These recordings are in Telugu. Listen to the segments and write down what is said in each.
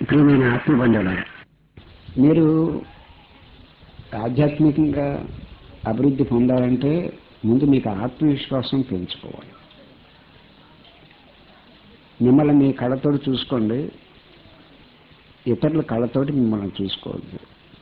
ప్రియమైన ఆత్మబంధువులారా మీరు ఆధ్యాత్మికంగా అభివృద్ధి పొందాలంటే ముందు మీకు ఆత్మవిశ్వాసం పెంచుకోవాలి మిమ్మల్ని మీ కళ్ళతోటి చూసుకోండి ఇతరుల కళ్ళతోటి మిమ్మల్ని చూసుకోవద్దు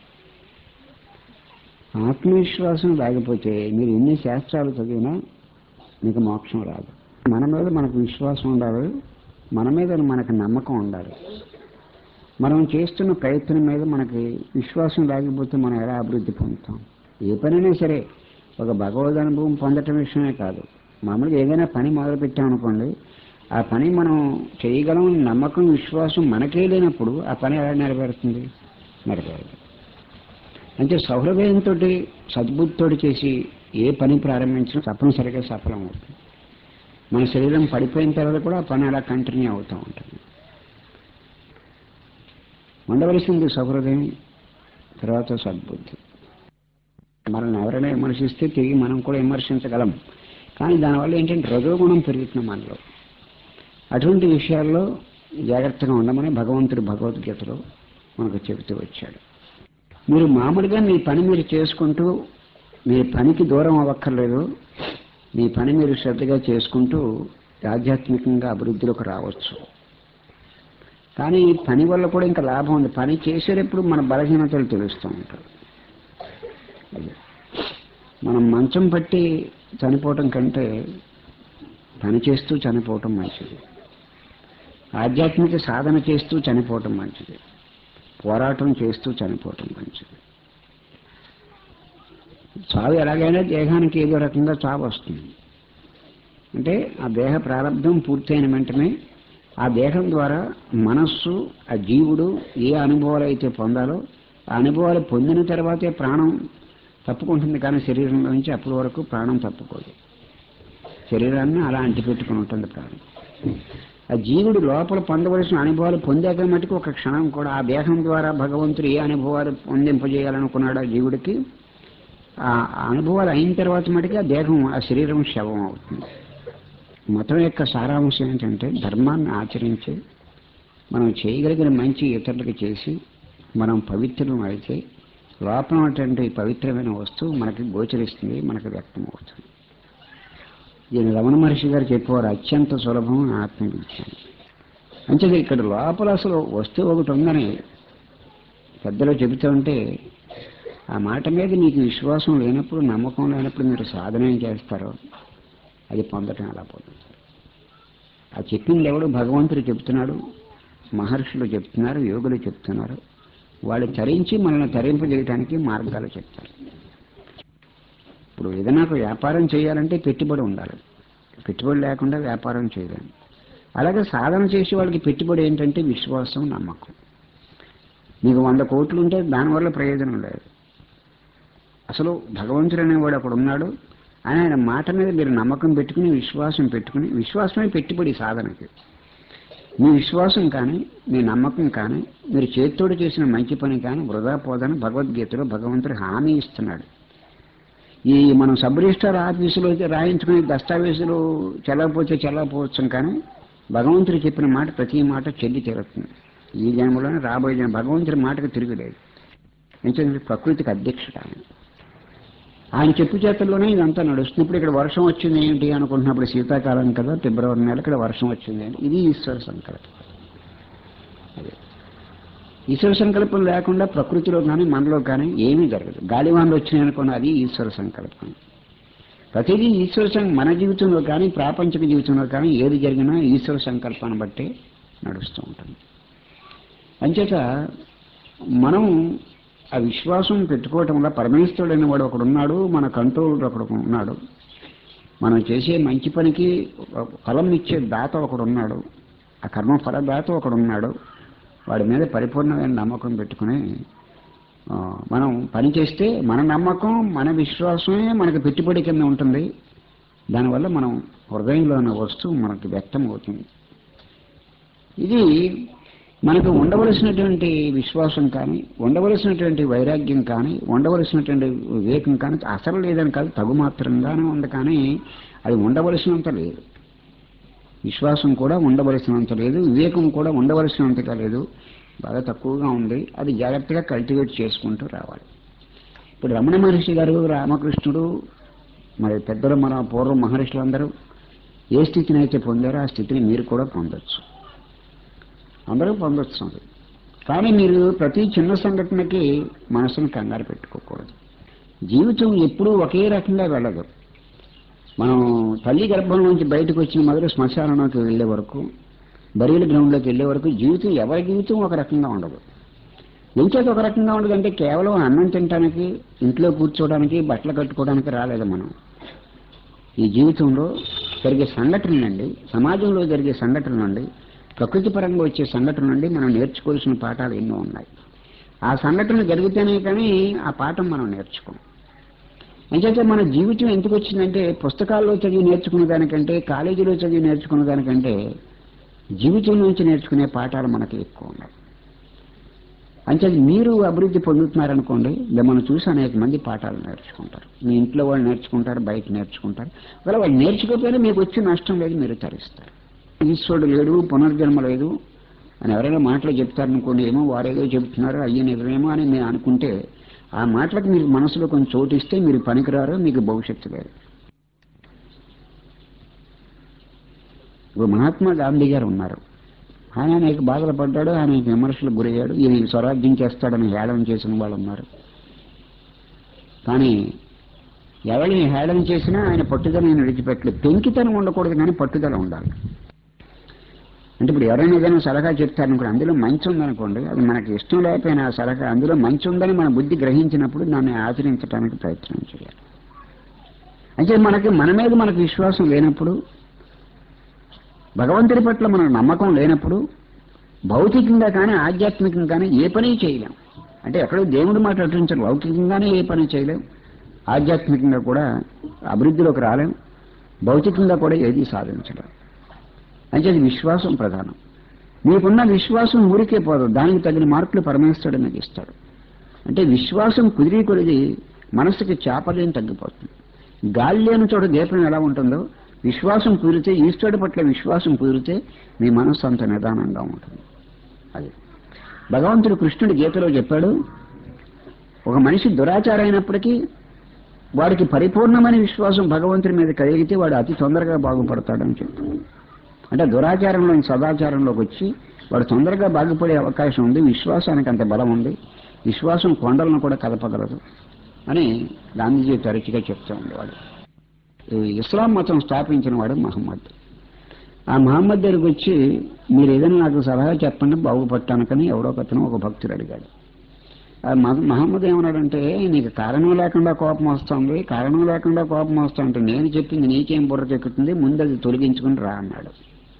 ఆత్మవిశ్వాసం లేకపోతే మీరు ఎన్ని శాస్త్రాలు చదివినా మీకు మోక్షం రాదు మన మీద మనకు విశ్వాసం ఉండాలి మన మీద మనకు నమ్మకం ఉండాలి మనం చేస్తున్న ప్రయత్నం మీద మనకి విశ్వాసం లేకపోతే మనం ఎలా అభివృద్ధి పొందుతాం ఏ పనైనా సరే ఒక భగవద్ అనుభవం పొందటం విషయమే కాదు మామూలుగా ఏదైనా పని మొదలు పెట్టామనుకోండి ఆ పని మనం చేయగలం నమ్మకం విశ్వాసం మనకే లేనప్పుడు ఆ పని ఎలా నెరవేరుతుంది నెరవేరదు అంటే సౌహృదయంతో సద్బుద్ధితో చేసి ఏ పని ప్రారంభించినా తప్పనిసరిగా సఫలం అవుతుంది మన శరీరం పడిపోయిన తర్వాత కూడా ఆ పని అలా కంటిన్యూ అవుతూ ఉంటుంది ఉండవలసింది సహృదయం తర్వాత సద్బుద్ధి మనల్ని ఎవరైనా విమర్శిస్తే తిరిగి మనం కూడా విమర్శించగలం కానీ దానివల్ల ఏంటంటే రజోగుణం పెరుగుతుంది మనలో అటువంటి విషయాల్లో జాగ్రత్తగా ఉండమని భగవంతుడు భగవద్గీతలో మనకు చెబుతూ వచ్చాడు మీరు మామూలుగా మీ పని మీరు చేసుకుంటూ మీ పనికి దూరం అవ్వక్కర్లేదు మీ పని మీరు శ్రద్ధగా చేసుకుంటూ ఆధ్యాత్మికంగా అభివృద్ధిలోకి రావచ్చు కానీ పని వల్ల కూడా ఇంకా లాభం ఉంది పని చేసేటప్పుడు మన బలహీనతలు తెలుస్తూ ఉంటారు మనం మంచం పట్టి చనిపోవటం కంటే పని చేస్తూ చనిపోవటం మంచిది ఆధ్యాత్మిక సాధన చేస్తూ చనిపోవటం మంచిది పోరాటం చేస్తూ చనిపోవటం మంచిది చావు ఎలాగైనా దేహానికి ఏదో రకంగా చావు వస్తుంది అంటే ఆ దేహ ప్రారంభం పూర్తయిన వెంటనే ఆ దేహం ద్వారా మనస్సు ఆ జీవుడు ఏ అనుభవాలు అయితే పొందాలో ఆ అనుభవాలు పొందిన తర్వాతే ప్రాణం తప్పుకుంటుంది కానీ శరీరంలో నుంచి అప్పటి వరకు ప్రాణం తప్పుకోదు శరీరాన్ని అలా అంటిపెట్టుకుని ఉంటుంది ప్రాణం ఆ జీవుడు లోపల పొందవలసిన అనుభవాలు పొందాక మటుకు ఒక క్షణం కూడా ఆ దేహం ద్వారా భగవంతుడు ఏ అనుభవాలు పొందింపజేయాలనుకున్నాడు ఆ జీవుడికి ఆ అనుభవాలు అయిన తర్వాత మటుకు ఆ దేహం ఆ శరీరం శవం అవుతుంది మతం యొక్క సారాంశం ఏంటంటే ధర్మాన్ని ఆచరించి మనం చేయగలిగిన మంచి ఇతరులకు చేసి మనం పవిత్రం అయితే లోపల ఉన్నటువంటి పవిత్రమైన వస్తువు మనకి గోచరిస్తుంది మనకు వ్యక్తం అవుతుంది ఈయన రమణ మహర్షి గారు చెప్పేవారు అత్యంత సులభం ఆత్మవిద్య అంటే ఇక్కడ లోపల అసలు వస్తువు ఒకటి ఉందని పెద్దలు చెబుతూ ఉంటే ఆ మాట మీద మీకు విశ్వాసం లేనప్పుడు నమ్మకం లేనప్పుడు మీరు సాధన ఏం చేస్తారో అది పొందటం ఎలా పొందుతారు ఆ చెప్పింది ఎవడు భగవంతుడు చెప్తున్నాడు మహర్షులు చెప్తున్నారు యోగులు చెప్తున్నారు వాళ్ళు తరించి మనల్ని తరింపజేయడానికి మార్గాలు చెప్తారు ఇప్పుడు ఏదైనా ఒక వ్యాపారం చేయాలంటే పెట్టుబడి ఉండాలి పెట్టుబడి లేకుండా వ్యాపారం చేయలేము అలాగే సాధన చేసే వాళ్ళకి పెట్టుబడి ఏంటంటే విశ్వాసం నమ్మకం మీకు వంద కోట్లు ఉంటే దానివల్ల ప్రయోజనం లేదు అసలు భగవంతుడు అనేవాడు అక్కడ ఉన్నాడు అని ఆయన మాట మీద మీరు నమ్మకం పెట్టుకుని విశ్వాసం పెట్టుకుని విశ్వాసమే పెట్టుబడి సాధనకి మీ విశ్వాసం కానీ మీ నమ్మకం కానీ మీరు చేతితోడు చేసిన మంచి పని కానీ వృధా పోదని భగవద్గీతలో భగవంతుడు హామీ ఇస్తున్నాడు ఈ మనం సబ్ రిజిస్టార్ ఆఫీసులో రాయించుకునే దస్తావేజులు చెల్లకపోతే చెల్లకపోవచ్చు కానీ భగవంతుడు చెప్పిన మాట ప్రతి మాట చెల్లి తీరుతుంది ఈ జన్మలోనే రాబోయే జన్మ భగవంతుడి మాటకు తిరుగులేదు ఎందుకంటే ప్రకృతికి అధ్యక్షుడు ఆయన ఆయన చెప్పు చేతుల్లోనే ఇదంతా నడుస్తుంది ఇప్పుడు ఇక్కడ వర్షం వచ్చింది ఏంటి అనుకుంటున్నప్పుడు శీతాకాలం కదా ఫిబ్రవరి నెల ఇక్కడ వర్షం వచ్చింది ఇది ఈశ్వర సంకల్పం అదే ఈశ్వర సంకల్పం లేకుండా ప్రకృతిలో కానీ మనలో కానీ ఏమీ జరగదు గాలివాన్లు వచ్చినాయి అనుకోండి అది ఈశ్వర సంకల్పం ప్రతిదీ ఈశ్వర సం మన జీవితంలో కానీ ప్రాపంచిక జీవితంలో కానీ ఏది జరిగినా ఈశ్వర సంకల్పాన్ని బట్టి నడుస్తూ ఉంటుంది అంచేత మనం ఆ విశ్వాసం పెట్టుకోవటం వల్ల పరమేశ్వరుడు అనేవాడు ఒకడు ఉన్నాడు మన కంట్రోల్ ఒకడు ఉన్నాడు మనం చేసే మంచి పనికి ఫలం ఇచ్చే దాత ఒకడు ఉన్నాడు ఆ కర్మ ఫలదాత ఒకడు ఉన్నాడు వాడి మీద పరిపూర్ణమైన నమ్మకం పెట్టుకుని మనం పని చేస్తే మన నమ్మకం మన విశ్వాసమే మనకు పెట్టుబడి కింద ఉంటుంది దానివల్ల మనం హృదయంలో ఉన్న వస్తువు మనకు వ్యక్తం అవుతుంది ఇది మనకు ఉండవలసినటువంటి విశ్వాసం కానీ ఉండవలసినటువంటి వైరాగ్యం కానీ ఉండవలసినటువంటి వివేకం కానీ అసలు లేదని కాదు తగు మాత్రంగానే ఉంది కానీ అది ఉండవలసినంత లేదు విశ్వాసం కూడా ఉండవలసినంత లేదు వివేకం కూడా ఉండవలసినంతగా లేదు బాగా తక్కువగా ఉంది అది జాగ్రత్తగా కల్టివేట్ చేసుకుంటూ రావాలి ఇప్పుడు రమణ మహర్షి గారు రామకృష్ణుడు మరి పెద్దలు మన పూర్వ మహర్షులందరూ ఏ స్థితిని అయితే పొందారో ఆ స్థితిని మీరు కూడా పొందొచ్చు అందరూ పొందొచ్చు అది కానీ మీరు ప్రతి చిన్న సంఘటనకి మనసును కంగారు పెట్టుకోకూడదు జీవితం ఎప్పుడూ ఒకే రకంగా వెళ్ళదు మనం తల్లి గర్భం నుంచి బయటకు వచ్చిన మొదలు శ్మశానంలోకి వెళ్ళే వరకు బరియల గ్రౌండ్లోకి వెళ్ళే వరకు జీవితం ఎవరి జీవితం ఒక రకంగా ఉండదు ఎంచేత ఒక రకంగా ఉండదంటే కేవలం అన్నం తినడానికి ఇంట్లో కూర్చోవడానికి బట్టలు కట్టుకోవడానికి రాలేదు మనం ఈ జీవితంలో జరిగే సంఘటనల నుండి సమాజంలో జరిగే సంఘటనల నుండి ప్రకృతి పరంగా వచ్చే సంఘటన నుండి మనం నేర్చుకోవాల్సిన పాఠాలు ఎన్నో ఉన్నాయి ఆ సంఘటనలు జరిగితేనే కానీ ఆ పాఠం మనం నేర్చుకోం అంచేత మన జీవితం ఎందుకు వచ్చిందంటే పుస్తకాల్లో చదివి నేర్చుకునే దానికంటే కాలేజీలో చదివి నేర్చుకునే దానికంటే జీవితం నుంచి నేర్చుకునే పాఠాలు మనకి ఎక్కువ ఉన్నాయి అంచేది మీరు అభివృద్ధి పొందుతున్నారనుకోండి మిమ్మల్ని చూసి అనేక మంది పాఠాలు నేర్చుకుంటారు మీ ఇంట్లో వాళ్ళు నేర్చుకుంటారు బయట నేర్చుకుంటారు ఒకవేళ వాళ్ళు నేర్చుకోకపోయినా మీకు వచ్చే నష్టం లేదు మీరు తరిస్తారు ఈశ్వరుడు లేడు పునర్జన్మ లేదు అని ఎవరైనా మాటలు చెప్తారనుకోండి ఏమో వారేదో చెబుతున్నారు అయ్యే నిజమేమో అని మేము అనుకుంటే ఆ మాటలకు మీరు మనసులో కొంచెం చోటిస్తే మీరు పనికిరారు మీకు భవిష్యత్తు లేదు ఇప్పుడు మహాత్మా గాంధీ గారు ఉన్నారు ఆయన అనేక బాధలు పడ్డాడు ఆయన విమర్శలకు గురయ్యాడు ఈయన స్వరాజ్యం చేస్తాడని హేళన చేసిన వాళ్ళు ఉన్నారు కానీ ఎవరిని హేళన చేసినా ఆయన పట్టుదలని విడిచిపెట్టలేదు పెంకితనం ఉండకూడదు కానీ పట్టుదల ఉండాలి అంటే ఇప్పుడు ఎవరైనా ఏదైనా సలహా చెప్తారనుకోండి అందులో మంచి ఉందనుకోండి అది మనకి ఇష్టం లేకపోయినా ఆ సలహా అందులో మంచి ఉందని మన బుద్ధి గ్రహించినప్పుడు దాన్ని ఆచరించడానికి ప్రయత్నం చేయాలి అంటే మనకి మన మీద మనకు విశ్వాసం లేనప్పుడు భగవంతుడి పట్ల మనకు నమ్మకం లేనప్పుడు భౌతికంగా కానీ ఆధ్యాత్మికంగా కానీ ఏ పని చేయలేం అంటే ఎక్కడో దేవుడి మాట అటుంచారు లౌకికంగానే ఏ పని చేయలేం ఆధ్యాత్మికంగా కూడా అభివృద్ధిలోకి రాలేం భౌతికంగా కూడా ఏది సాధించలేం అంటే అది విశ్వాసం ప్రధానం మీకున్న విశ్వాసం ఊరికే పోదు దానికి తగిన మార్కులు పరమేశ్వరుడు మీకు ఇస్తాడు అంటే విశ్వాసం కుదిరి కొలిది మనసుకి చాపలేని తగ్గిపోతుంది గాలి లేని చోట దీపం ఎలా ఉంటుందో విశ్వాసం కుదిరితే ఈశ్వరుడి పట్ల విశ్వాసం కుదిరితే మీ మనస్సు అంత నిదానంగా ఉంటుంది అది భగవంతుడు కృష్ణుడి గీతలో చెప్పాడు ఒక మనిషి దురాచారం అయినప్పటికీ వాడికి పరిపూర్ణమైన విశ్వాసం భగవంతుడి మీద కలిగితే వాడు అతి తొందరగా బాగుపడతాడని చెప్పాడు అంటే దురాచారంలో సదాచారంలోకి వచ్చి వాడు తొందరగా బాగుపడే అవకాశం ఉంది విశ్వాసానికి అంత బలం ఉంది విశ్వాసం కొండలను కూడా కదపగలదు అని గాంధీజీ తరచుగా చెప్తూ ఉండేవాడు ఈ ఇస్లాం మతం స్థాపించిన వాడు మహమ్మద్ ఆ మహమ్మద్ దగ్గరికి వచ్చి మీరు ఏదైనా నాకు సలహా చెప్పండి బాగుపట్టానుకని ఎవడో ఒకతను ఒక భక్తుడు అడిగాడు ఆ మహ- మహమ్మద్ ఏమన్నాడంటే నీకు కారణం లేకుండా కోపం వస్తుంది కారణం లేకుండా కోపం వస్తుంటే నేను చెప్పింది నీకేం బుర్రకెక్కుతుంది ముందు అది తొలగించుకుని రా అన్నాడు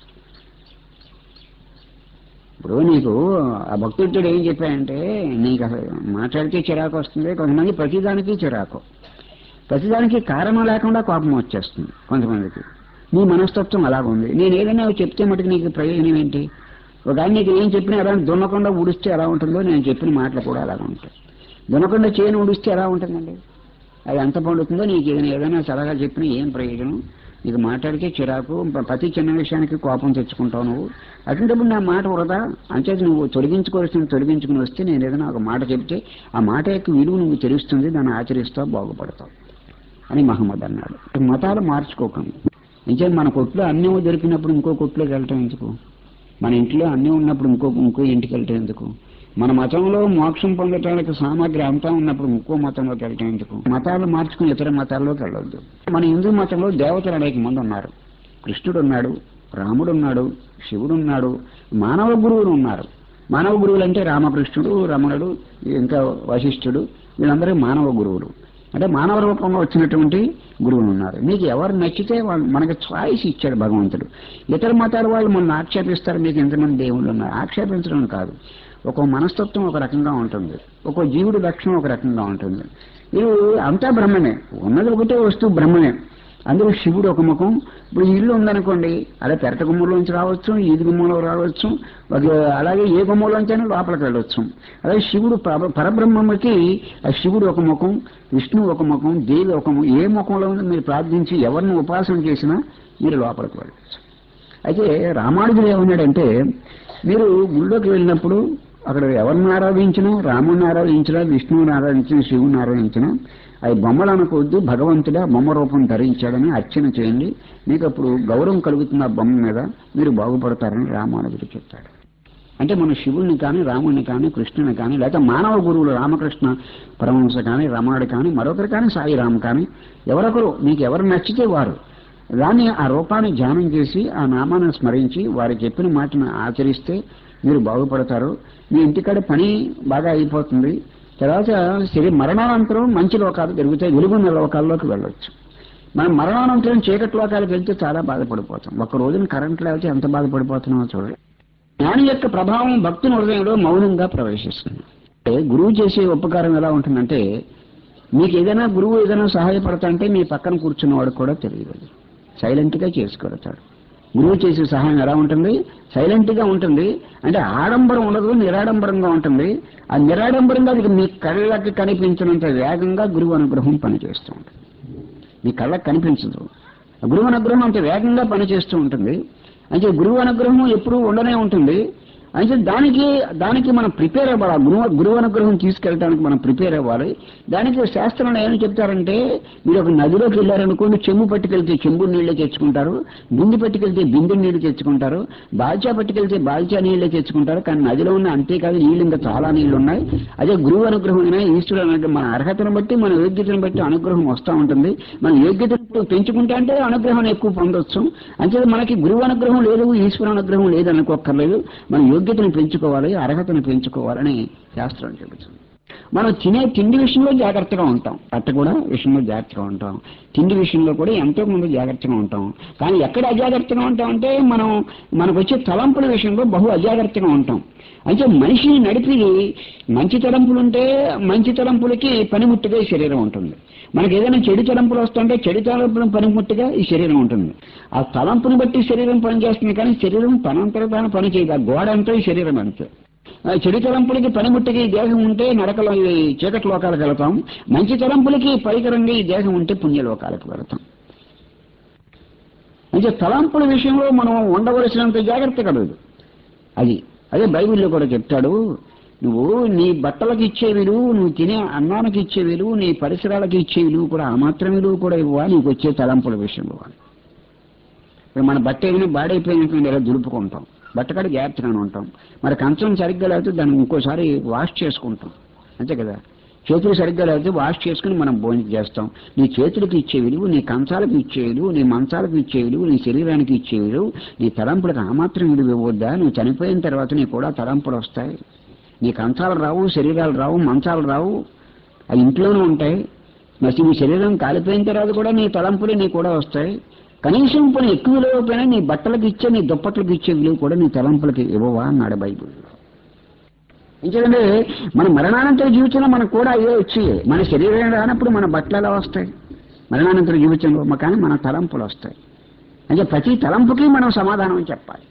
ఇప్పుడు నీకు ఆ భక్తుడు ఏం చెప్పాడంటే నీకు అసలు మాట్లాడితే చిరాకు వస్తుంది కొంతమంది ప్రతిదానికి చిరాకు ప్రతిదానికి కారణం లేకుండా కోపం వచ్చేస్తుంది కొంతమందికి నీ మనస్తత్వం అలాగుంది నేను ఏదైనా చెప్తే మటుకు నీకు ప్రయోజనం ఏంటి ఒక ఆయన నీకు ఏం చెప్పినా ఎలా దున్నకుండా ఊడిస్తే ఎలా ఉంటుందో నేను చెప్పిన మాటలు కూడా అలాగే ఉంటాయి దున్నకుండా చేయని ఊడిస్తే ఎలా ఉంటుందండి అది ఎంత పండుతుందో నీకు ఏదైనా ఏదైనా సలహా చెప్పినా ఏం ప్రయోజనం నీకు మాట్లాడితే చిరాకు ప- ప్రతి చిన్న విషయానికి కోపం తెచ్చుకుంటావు నువ్వు అటువంటిప్పుడు నా మాట వరదా అంచేత నువ్వు తొలగించుకోవాల్సిన తొలగించుకుని వస్తే నేను ఏదైనా ఒక మాట చెప్తే ఆ మాట యొక్క విలువ నువ్వు తెలుస్తుంది దాన్ని ఆచరిస్తావు బాగుపడతావు అని మహమ్మద్ అన్నాడు మతాలు మార్చుకోకండి ఇంకే మన కొట్లో అన్నం దొరికినప్పుడు ఇంకో కొట్లోకి వెళ్ళటం ఎందుకు మన ఇంట్లో అన్నం ఉన్నప్పుడు ఇంకో ఇంకో ఇంటికి వెళ్ళటం ఎందుకు మన మతంలో మోక్షం పొందటానికి సామాగ్రి అంతా ఉన్నప్పుడు ఇంకో మతంలోకి వెళ్ళటం ఎందుకు మతాలు మార్చుకుని ఇతర మతాల్లోకి వెళ్ళొద్దు మన హిందూ మతంలో దేవతలు అనేక మంది ఉన్నారు కృష్ణుడు ఉన్నాడు రాముడు ఉన్నాడు శివుడు ఉన్నాడు మానవ గురువులు ఉన్నారు మానవ గురువులు అంటే రామకృష్ణుడు రమణుడు ఇంకా వశిష్ఠుడు వీళ్ళందరూ మానవ గురువులు అంటే మానవ రూపంలో వచ్చినటువంటి గురువులు ఉన్నారు మీకు ఎవరు నచ్చితే వాళ్ళు మనకి చాయిస్ ఇచ్చాడు భగవంతుడు ఇతర మతాల వాళ్ళు మనల్ని ఆక్షేపిస్తారు మీకు ఎంతమంది దేవుళ్ళు ఉన్నారు ఆక్షేపించడం కాదు ఒక్కో మనస్తత్వం ఒక రకంగా ఉంటుంది ఒక్కో జీవుడి లక్షణం ఒక రకంగా ఉంటుంది ఇది అంతా బ్రహ్మమే ఉన్నది ఒకటే వస్తువు బ్రహ్మమే అందులో శివుడు ఒక ముఖం ఇప్పుడు ఈ ఇల్లు ఉందనుకోండి అలా పెరట గుమ్మలోంచి రావచ్చు ఈది గుమ్మలో రావచ్చు ఒక అలాగే ఏ గుమ్మలోంచైనా లోపలికి వెళ్ళవచ్చు అలాగే శివుడు పర- పరబ్రహ్మకి ఆ శివుడు ఒక ముఖం విష్ణువు ఒక ముఖం దేవి ఒక ముఖం ఏ ముఖంలో ఉందో మీరు ప్రార్థించి ఎవరిని ఉపాసన చేసినా మీరు లోపలికి వెళ్ళవచ్చు అయితే రామానుజుడు ఏమన్నాడంటే మీరు గుళ్ళోకి వెళ్ళినప్పుడు అక్కడ ఎవరిని ఆరాధించినా రాముడిని ఆరాధించినా విష్ణువుని ఆరాధించినా శివుని ఆరాధించినా అవి బొమ్మలు అనుకోవద్దు భగవంతుడే ఆ బొమ్మ రూపం ధరించాడని అర్చన చేయండి మీకు అప్పుడు గౌరవం కలుగుతుంది ఆ బొమ్మ మీద మీరు బాగుపడతారని రామానుజుడు చెప్తాడు అంటే మన శివుణ్ణి కానీ రాముడిని కానీ కృష్ణుని కానీ లేకపోతే మానవ గురువులు రామకృష్ణ పరమహంస కానీ రమణుడు కానీ మరొకరు కానీ సాయిరామ్ కానీ ఎవరొకరు మీకు ఎవరు నచ్చితే వారు దాన్ని ఆ రూపాన్ని ధ్యానం చేసి ఆ నామాన్ని స్మరించి వారు చెప్పిన మాటను ఆచరిస్తే మీరు బాగుపడతారు మీ ఇంటికాడ పని బాగా అయిపోతుంది తర్వాత శరీ మరణానంతరం మంచి లోకాలు జరుగుతాయి వెలుగున్న లోకాల్లోకి వెళ్ళొచ్చు మనం మరణానంతరం చీకటి లోకాలకు వెళ్తే చాలా బాధపడిపోతాం ఒక రోజున కరెంట్ లేకపోతే ఎంత బాధపడిపోతున్నామో చూడండి జ్ఞాని యొక్క ప్రభావం భక్తుని హృదయంలో మౌనంగా ప్రవేశిస్తుంది అంటే గురువు చేసే ఉపకారం ఎలా ఉంటుందంటే మీకు ఏదైనా గురువు ఏదైనా సహాయపడతా అంటే మీ పక్కన కూర్చున్నవాడు కూడా తెలియదు సైలెంట్గా చేసుకెడతాడు గురువు చేసే సహాయం ఎలా ఉంటుంది సైలెంట్గా ఉంటుంది అంటే ఆడంబరం ఉండదు నిరాడంబరంగా ఉంటుంది ఆ నిరాడంబరంగా అది మీ కళ్ళకి కనిపించినంత వేగంగా గురువు అనుగ్రహం పనిచేస్తూ ఉంటుంది మీ కళ్ళకి కనిపించదు గురువు అనుగ్రహం అంత వేగంగా పనిచేస్తూ ఉంటుంది అంటే గురువు అనుగ్రహం ఎప్పుడూ ఉండనే ఉంటుంది అయితే దానికి దానికి మనం ప్రిపేర్ అవ్వాలి ఆ గురువు గురువు అనుగ్రహం తీసుకెళ్ళడానికి మనం ప్రిపేర్ అవ్వాలి దానికి శాస్త్రంలో ఏమని చెప్తారంటే మీరు ఒక నదిలోకి వెళ్ళారనుకోండి చెంబు పట్టుకెళ్తే చెంబు నీళ్లు తెచ్చుకుంటారు బింది పట్టుకెళ్తే బిందె నీళ్లు తెచ్చుకుంటారు బాల్చా పట్టుకెళ్తే బాల్చా నీళ్లు తెచ్చుకుంటారు కానీ నదిలో ఉన్న అంతేకాదు నీళ్లు ఇంకా చాలా నీళ్లు ఉన్నాయి అదే గురువు అనుగ్రహం అయినా ఈశ్వరుడు అనుగ్రహం మన అర్హతను బట్టి మన యోగ్యతను బట్టి అనుగ్రహం వస్తూ ఉంటుంది మన యోగ్యతను పెంచుకుంటే అంటే అనుగ్రహం ఎక్కువ పొందొచ్చు అంతే మనకి గురువు అనుగ్రహం లేదు ఈశ్వర అనుగ్రహం లేదు అనుకోక్కర్లేదు మన యోగ్యతను పెంచుకోవాలి అర్హతను పెంచుకోవాలని శాస్త్రం చెబుతుంది మనం తినే తిండి విషయంలో జాగ్రత్తగా ఉంటాం అట్ట కూడా విషయంలో జాగ్రత్తగా ఉంటాం తిండి విషయంలో కూడా ఎంతో మంది జాగ్రత్తగా ఉంటాం కానీ ఎక్కడ అజాగ్రత్తగా ఉంటాం అంటే మనం మనకు వచ్చే తలంపుల విషయంలో బహు అజాగ్రత్తగా ఉంటాం అయితే మనిషిని నడిపి మంచి తలంపులు ఉంటే మంచి తలంపులకి పనిముట్టుగా ఈ శరీరం ఉంటుంది మనకి ఏదైనా చెడు తలంపులు వస్తుంటే చెడు తలంపులు పనిముట్టుగా ఈ శరీరం ఉంటుంది ఆ తలంపుని బట్టి శరీరం పనిచేస్తుంది కానీ శరీరం తనంతర తాను పని చేయదు ఆ గోడ అంతా ఈ శరీరం అంతే ఆ చెడు తలంపులకి పనిముట్టుగా ఈ దేహం ఉంటే నరకలో ఈ చీకటి లోకాలకు వెళతాం మంచి తలంపులకి పరికరంగా ఈ దేహం ఉంటే పుణ్యలోకాలకు వెళతాం అంటే తలంపుల విషయంలో మనం ఉండవలసినంత జాగ్రత్త కలదు అది అదే బైబిల్లో కూడా చెప్తాడు నువ్వు నీ బట్టలకు ఇచ్చే విలువ నువ్వు తినే అన్నానికి ఇచ్చే విలువ నీ పరిసరాలకు ఇచ్చే విలువ కూడా ఆ మాత్రం విలువ కూడా ఇవ్వ నీకు వచ్చే తలంపుల విషయంలో ఇప్పుడు మన బట్ట ఏమైనా బాడైపోయినటువంటి ఇలా దులుపుకుంటాం బట్టకాడ జాగ్రత్తగానే ఉంటాం మరి కంచం సరిగ్గా లేకపోతే దాన్ని ఇంకోసారి వాష్ చేసుకుంటాం అంతే కదా చేతులు సరిగ్గా లేకపోతే వాష్ చేసుకుని మనం భోజనం చేస్తాం నీ చేతులకు ఇచ్చే విలువ నీ కంచాలకు ఇచ్చే విలువ నీ మంచాలకు ఇచ్చే విలువ నీ శరీరానికి ఇచ్చే విలువ నీ తలంపులకు ఆ మాత్రం విలువ ఇవ్వద్దా నువ్వు చనిపోయిన తర్వాత నీ కూడా తలంపులు వస్తాయి నీ కంచాలు రావు శరీరాలు రావు మంచాలు రావు అవి ఇంట్లోనే ఉంటాయి మరి నీ శరీరం కాలిపోయిన తర్వాత కూడా నీ తలంపులు నీ కూడా వస్తాయి కనీసం పని ఎక్కువ విలువైపోయినా నీ బట్టలకు ఇచ్చే నీ దుప్పట్లకు ఇచ్చే విలువ కూడా నీ తలంపులకి ఇవ్వవా అన్నాడు బైబుల్ ఎందుకంటే మన మరణానంతర జీవితంలో మనకు కూడా అయ్యే వచ్చి మన శరీరం రానప్పుడు మన బట్టలు ఎలా వస్తాయి మరణానంతర జీవితంలో మ- కానీ మన తలంపులు వస్తాయి అంటే ప్రతి తలంపుకి మనం సమాధానం చెప్పాలి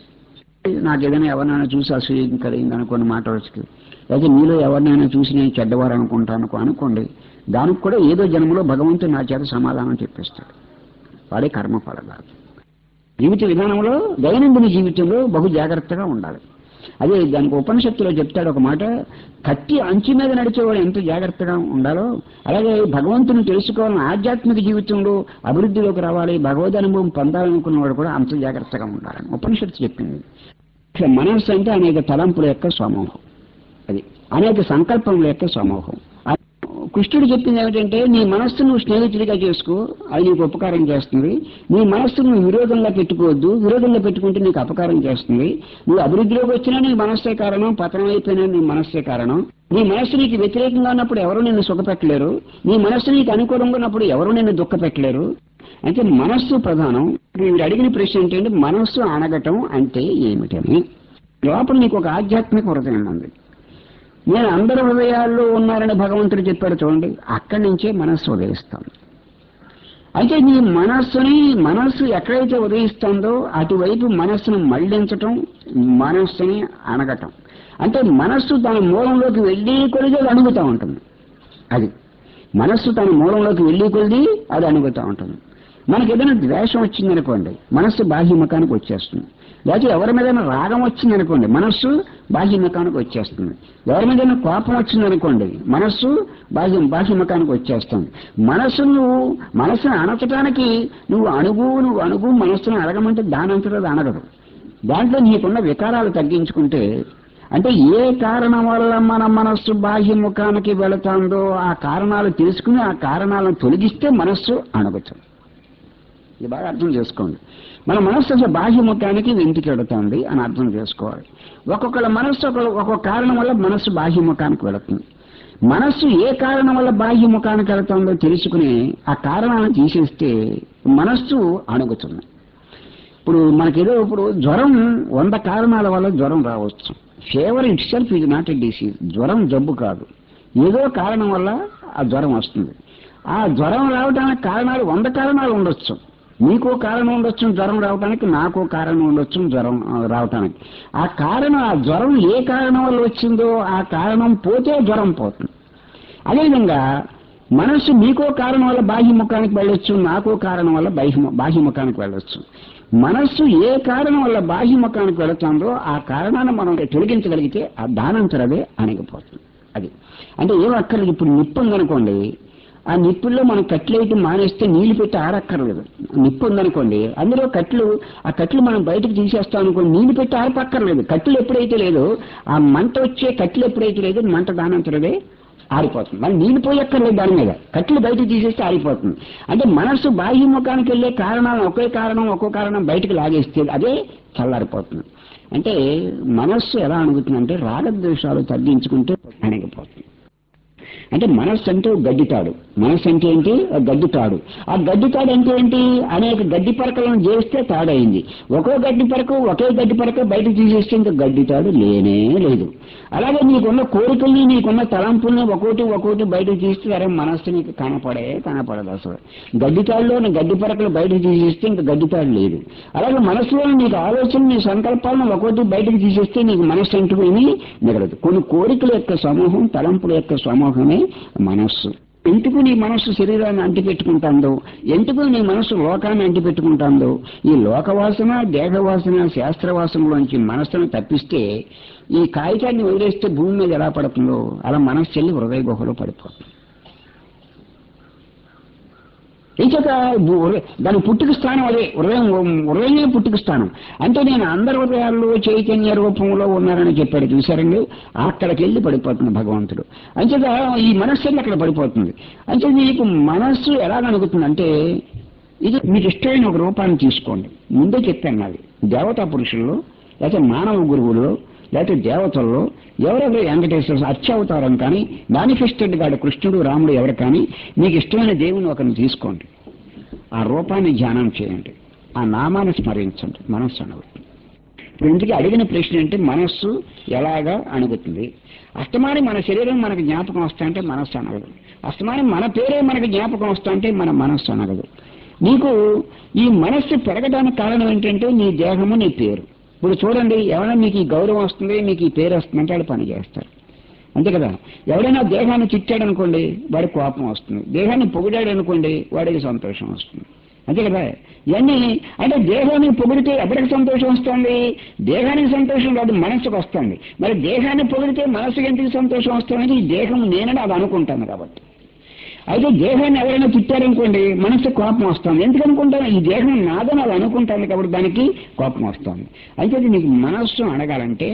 నాకు ఏదైనా ఎవరినైనా చూసి అసూయం కలిగింది అనుకున్న మాట వచ్చి అయితే మీలో ఎవరినైనా చూసి నేను చెడ్డవారు అనుకుంటాను అనుకోండి దానికి కూడా ఏదో జన్మలో భగవంతుడు నా చేత సమాధానం చెప్పిస్తాడు వాడే కర్మ ఫలదాత జీవిత విధానంలో దైనందిన జీవితంలో బహు జాగ్రత్తగా ఉండాలి అదే దానికి ఉపనిషత్తులో చెప్తాడు ఒక మాట కత్తి అంచు మీద నడిచేవాడు ఎంత జాగ్రత్తగా ఉండాలో అలాగే భగవంతుని తెలుసుకోవాలని ఆధ్యాత్మిక జీవితంలో అభివృద్ధిలోకి రావాలి భగవద్ అనుభవం పొందాలనుకున్నవాడు కూడా అంత జాగ్రత్తగా ఉండాలని ఉపనిషత్తు చెప్పింది ఇట్లా మనస్సు అంటే అనేక తలంపుల యొక్క సమూహం అది అనేక సంకల్పముల యొక్క సమూహం ఆ కృష్ణుడు చెప్పింది ఏమిటంటే నీ మనస్సును నువ్వు స్నేహితుడిగా చేసుకో అది నీకు ఉపకారం చేస్తుంది నీ మనస్సును నువ్వు విరోధంగా పెట్టుకోవద్దు విరోధంగా పెట్టుకుంటే నీకు అపకారం చేస్తుంది నువ్వు అభివృద్ధిలోకి వచ్చినా నీ మనస్సే కారణం పతనం అయిపోయినా నీ మనస్సే కారణం నీ మనస్సు నీకు వ్యతిరేకంగా ఉన్నప్పుడు ఎవరు నిన్ను సుఖపెట్టలేరు నీ మనస్సు నీకు అనుకూలంగా ఉన్నప్పుడు ఎవరు నిన్ను దుఃఖపెట్టలేరు అయితే మనస్సు ప్రధానం వీడు అడిగిన ప్రశ్న ఏంటంటే మనస్సు అనగటం అంటే ఏమిటని లోపల నీకు ఒక ఆధ్యాత్మిక హృదయం ఉంది నేను అందరి హృదయాల్లో ఉన్నారని భగవంతుడు చెప్పాడు చూడండి అక్కడి నుంచే మనస్సు ఉదయిస్తాం అయితే నీ మనస్సుని మనస్సు ఎక్కడైతే ఉదయిస్తుందో అటువైపు మనస్సును మళ్లించటం మనస్సుని అనగటం అంటే మనస్సు తన మూలంలోకి వెళ్ళి కొలిది అది అణుగుతూ ఉంటుంది అది మనస్సు తన మూలంలోకి వెళ్ళి కొలిది అది అణుగుతూ ఉంటుంది మనకి ఏదైనా ద్వేషం వచ్చిందనుకోండి మనస్సు బాహ్య ముఖానికి వచ్చేస్తుంది లేకపోతే ఎవరి మీదైనా రాగం వచ్చింది అనుకోండి మనస్సు బాహ్యముఖానికి వచ్చేస్తుంది ఎవరి మీదైనా కోపం వచ్చింది అనుకోండి మనస్సు బాహ్యం బాహ్యముఖానికి వచ్చేస్తుంది మనస్సు నువ్వు మనస్సును అణచడానికి నువ్వు అణుగు నువ్వు అణుగు మనస్సును అడగమంటే దానంతటా అది అణగదు దాంట్లో నీకున్న వికారాలు తగ్గించుకుంటే అంటే ఏ కారణం వల్ల మన మనస్సు బాహ్యముఖానికి వెళుతుందో ఆ కారణాలు తెలుసుకుని ఆ కారణాలను తొలగిస్తే మనస్సు అణగుతుంది ఇది బాగా అర్థం చేసుకోండి మన మనస్సు అసలు బాహ్యముఖానికి ఇంటికి వెళుతుంది అని అర్థం చేసుకోవాలి ఒక్కొక్కళ్ళ మనస్సు ఒక ఒక్కొక్క కారణం వల్ల మనస్సు బాహ్యముఖానికి వెళుతుంది మనస్సు ఏ కారణం వల్ల బాహ్యముఖానికి వెళుతుందో తెలుసుకుని ఆ కారణాలను తీసేస్తే మనస్సు అణుగుతుంది ఇప్పుడు మనకేదో ఇప్పుడు జ్వరం వంద కారణాల వల్ల జ్వరం రావచ్చు ఫీవర్ ఇట్ సెల్ఫ్ ఇది నాట్ ఎ డిసీజ్ జ్వరం జబ్బు కాదు ఏదో కారణం వల్ల ఆ జ్వరం వస్తుంది ఆ జ్వరం రావడానికి కారణాలు వంద కారణాలు ఉండొచ్చు నీకో కారణం ఉండొచ్చు జ్వరం రావడానికి నాకో కారణం ఉండొచ్చు జ్వరం ఆ, రావడానికి ఆ కారణం ఆ జ్వరం ఏ కారణం వల్ల వచ్చిందో ఆ కారణం పోతే జ్వరం పోతుంది అదేవిధంగా మనస్సు మీకో కారణం వల్ల బాహ్యముఖానికి వెళ్ళొచ్చు నాకో కారణం వల్ల బాహ్య బాహ్యముఖానికి వెళ్ళొచ్చు మనస్సు ఏ కారణం వల్ల బాహ్యముఖానికి వెళుతుందో ఆ కారణాన్ని మనం తొలగించగలిగితే ఆ దానంతరదే అణిగిపోతుంది అది అంటే ఏం అక్కర్లేదు ఇప్పుడు నిప్పు ఉందనుకోండి ఆ నిప్పుల్లో మనం కట్లేయటం మానేస్తే నీళ్లు పెట్టి ఆరక్కర్లేదు నిప్పు ఉందనుకోండి అందులో కట్లు ఆ కట్లు మనం బయటకు తీసేస్తాం అనుకోండి నీళ్లు పెట్టి ఆరపక్కర్లేదు కట్లు ఎప్పుడైతే లేదో ఆ మంట వచ్చే కట్లు ఎప్పుడైతే లేదో మంట దానంతరదే ఆరిపోతుంది మళ్ళీ నీళ్ళు పోయక్కర్లేదు దాని మీద కట్లు బయటకు తీసేస్తే ఆరిపోతుంది అంటే మనస్సు బాహ్యముఖానికి వెళ్ళే కారణాలను ఒకే కారణం ఒక్కో కారణం బయటకు లాగేస్తే అదే చల్లారిపోతుంది అంటే మనస్సు ఎలా అణుగుతుందంటే రాగద్వేషాలు తగ్గించుకుంటే అణిగిపోతుంది అంటే మనస్సు అంటే ఒక గడ్డితాడు మనస్సు అంటే ఏంటి ఒక గడ్డితాడు ఆ గడ్డితాడు అంటే ఏంటి అనేక గడ్డి పరకలను చేస్తే తాడైంది ఒక్కో గడ్డి పరకు ఒకే గడ్డి పరక బయట తీసేస్తే ఇంకా గడ్డితాడు లేనే లేదు అలాగే నీకున్న కోరికల్ని నీకున్న తలంపుల్ని ఒక్కోటి ఒక్కోటి బయట తీస్తే అరే మనస్సు నీకు కనపడే కనపడదు అసలు గడ్డితాడులో గడ్డి పరకలు బయట తీసేస్తే ఇంకా గడ్డితాడు లేదు అలాగే మనసులో నీకు ఆలోచన నీ సంకల్పాలను ఒక్కోటి బయటకు తీసేస్తే నీకు మనస్సు అంటుకుని మిగలదు కొన్ని కోరికల యొక్క సమూహం తలంపుల యొక్క సమూహమే మనస్సు ఎందుకు నీ మనస్సు శరీరాన్ని అంటిపెట్టుకుంటుందో ఎందుకు నీ మనస్సు లోకాన్ని అంటిపెట్టుకుంటుందో ఈ లోకవాసన దేహవాసన శాస్త్రవాసనలోంచి మనస్సును తప్పిస్తే ఈ కాగితాన్ని వదిలేస్తే భూమి మీద ఎలా పడుతుందో అలా మనస్సు చెల్లి హృదయ గుహలో పడిపోతుంది ఇంకొక దాని పుట్టుక స్థానం అదే హృదయం హృదయమే పుట్టుక స్థానం అంటే నేను అందరి హృదయాల్లో చైతన్య రూపంలో ఉన్నారని చెప్పాడు చూశారండి అక్కడికి వెళ్ళి పడిపోతుంది భగవంతుడు అంచేత ఈ మనస్సు వెళ్ళి అక్కడ పడిపోతుంది అంటే మీకు మనస్సు ఎలా కనుగుతుందంటే ఇది మీకు ఇష్టమైన ఒక రూపాన్ని తీసుకోండి ముందే చెప్పాను నాది దేవతా పురుషుల్లో లేకపోతే మానవ గురువుల్లో లేకపోతే దేవతల్లో ఎవరెవరు వెంకటేశ్వర అత్యవతారం కానీ మేనిఫెస్టెడ్ గాడు కృష్ణుడు రాముడు ఎవరు కానీ మీకు ఇష్టమైన దేవుని ఒకరిని తీసుకోండి ఆ రూపాన్ని ధ్యానం చేయండి ఆ నామాన్ని స్మరించండి మనస్సు అణుగుతుంది ఇప్పుడు ఇంటికి అడిగిన ప్రశ్న అంటే మనస్సు ఎలాగా అణుగుతుంది అస్తమాని మన శరీరం మనకు జ్ఞాపకం వస్తా అంటే మనస్సు అనగదు అస్తమాని మన పేరే మనకు జ్ఞాపకం వస్తా అంటే మన మనస్సు అనగదు నీకు ఈ మనస్సు పెరగడానికి కారణం ఏంటంటే నీ దేహము నీ పేరు ఇప్పుడు చూడండి ఎవరైనా మీకు ఈ గౌరవం వస్తుంది మీకు ఈ పేరు వస్తుందంటే వాళ్ళు పని చేస్తారు అంతే కదా ఎవడైనా దేహాన్ని చిట్టాడు అనుకోండి వాడికి కోపం వస్తుంది దేహాన్ని పొగిడాడు అనుకోండి వాడికి సంతోషం వస్తుంది అంతే కదా ఇవన్నీ అంటే దేహానికి పొగిడితే ఎవరికి సంతోషం వస్తుంది దేహానికి సంతోషం కాదు మనస్సుకు వస్తుంది మరి దేహాన్ని పొగిడితే మనస్సుకి ఎందుకు సంతోషం వస్తుంది ఈ దేహం నేనని అది అనుకుంటాను కాబట్టి అయితే దేహాన్ని ఎవరైనా తిట్టారనుకోండి మనసు కోపం వస్తుంది ఎందుకు అనుకుంటాను ఈ దేహం నాదని అది అనుకుంటాను కాబట్టి దానికి కోపం వస్తుంది అయితే నీకు మనస్సు అడగాలంటే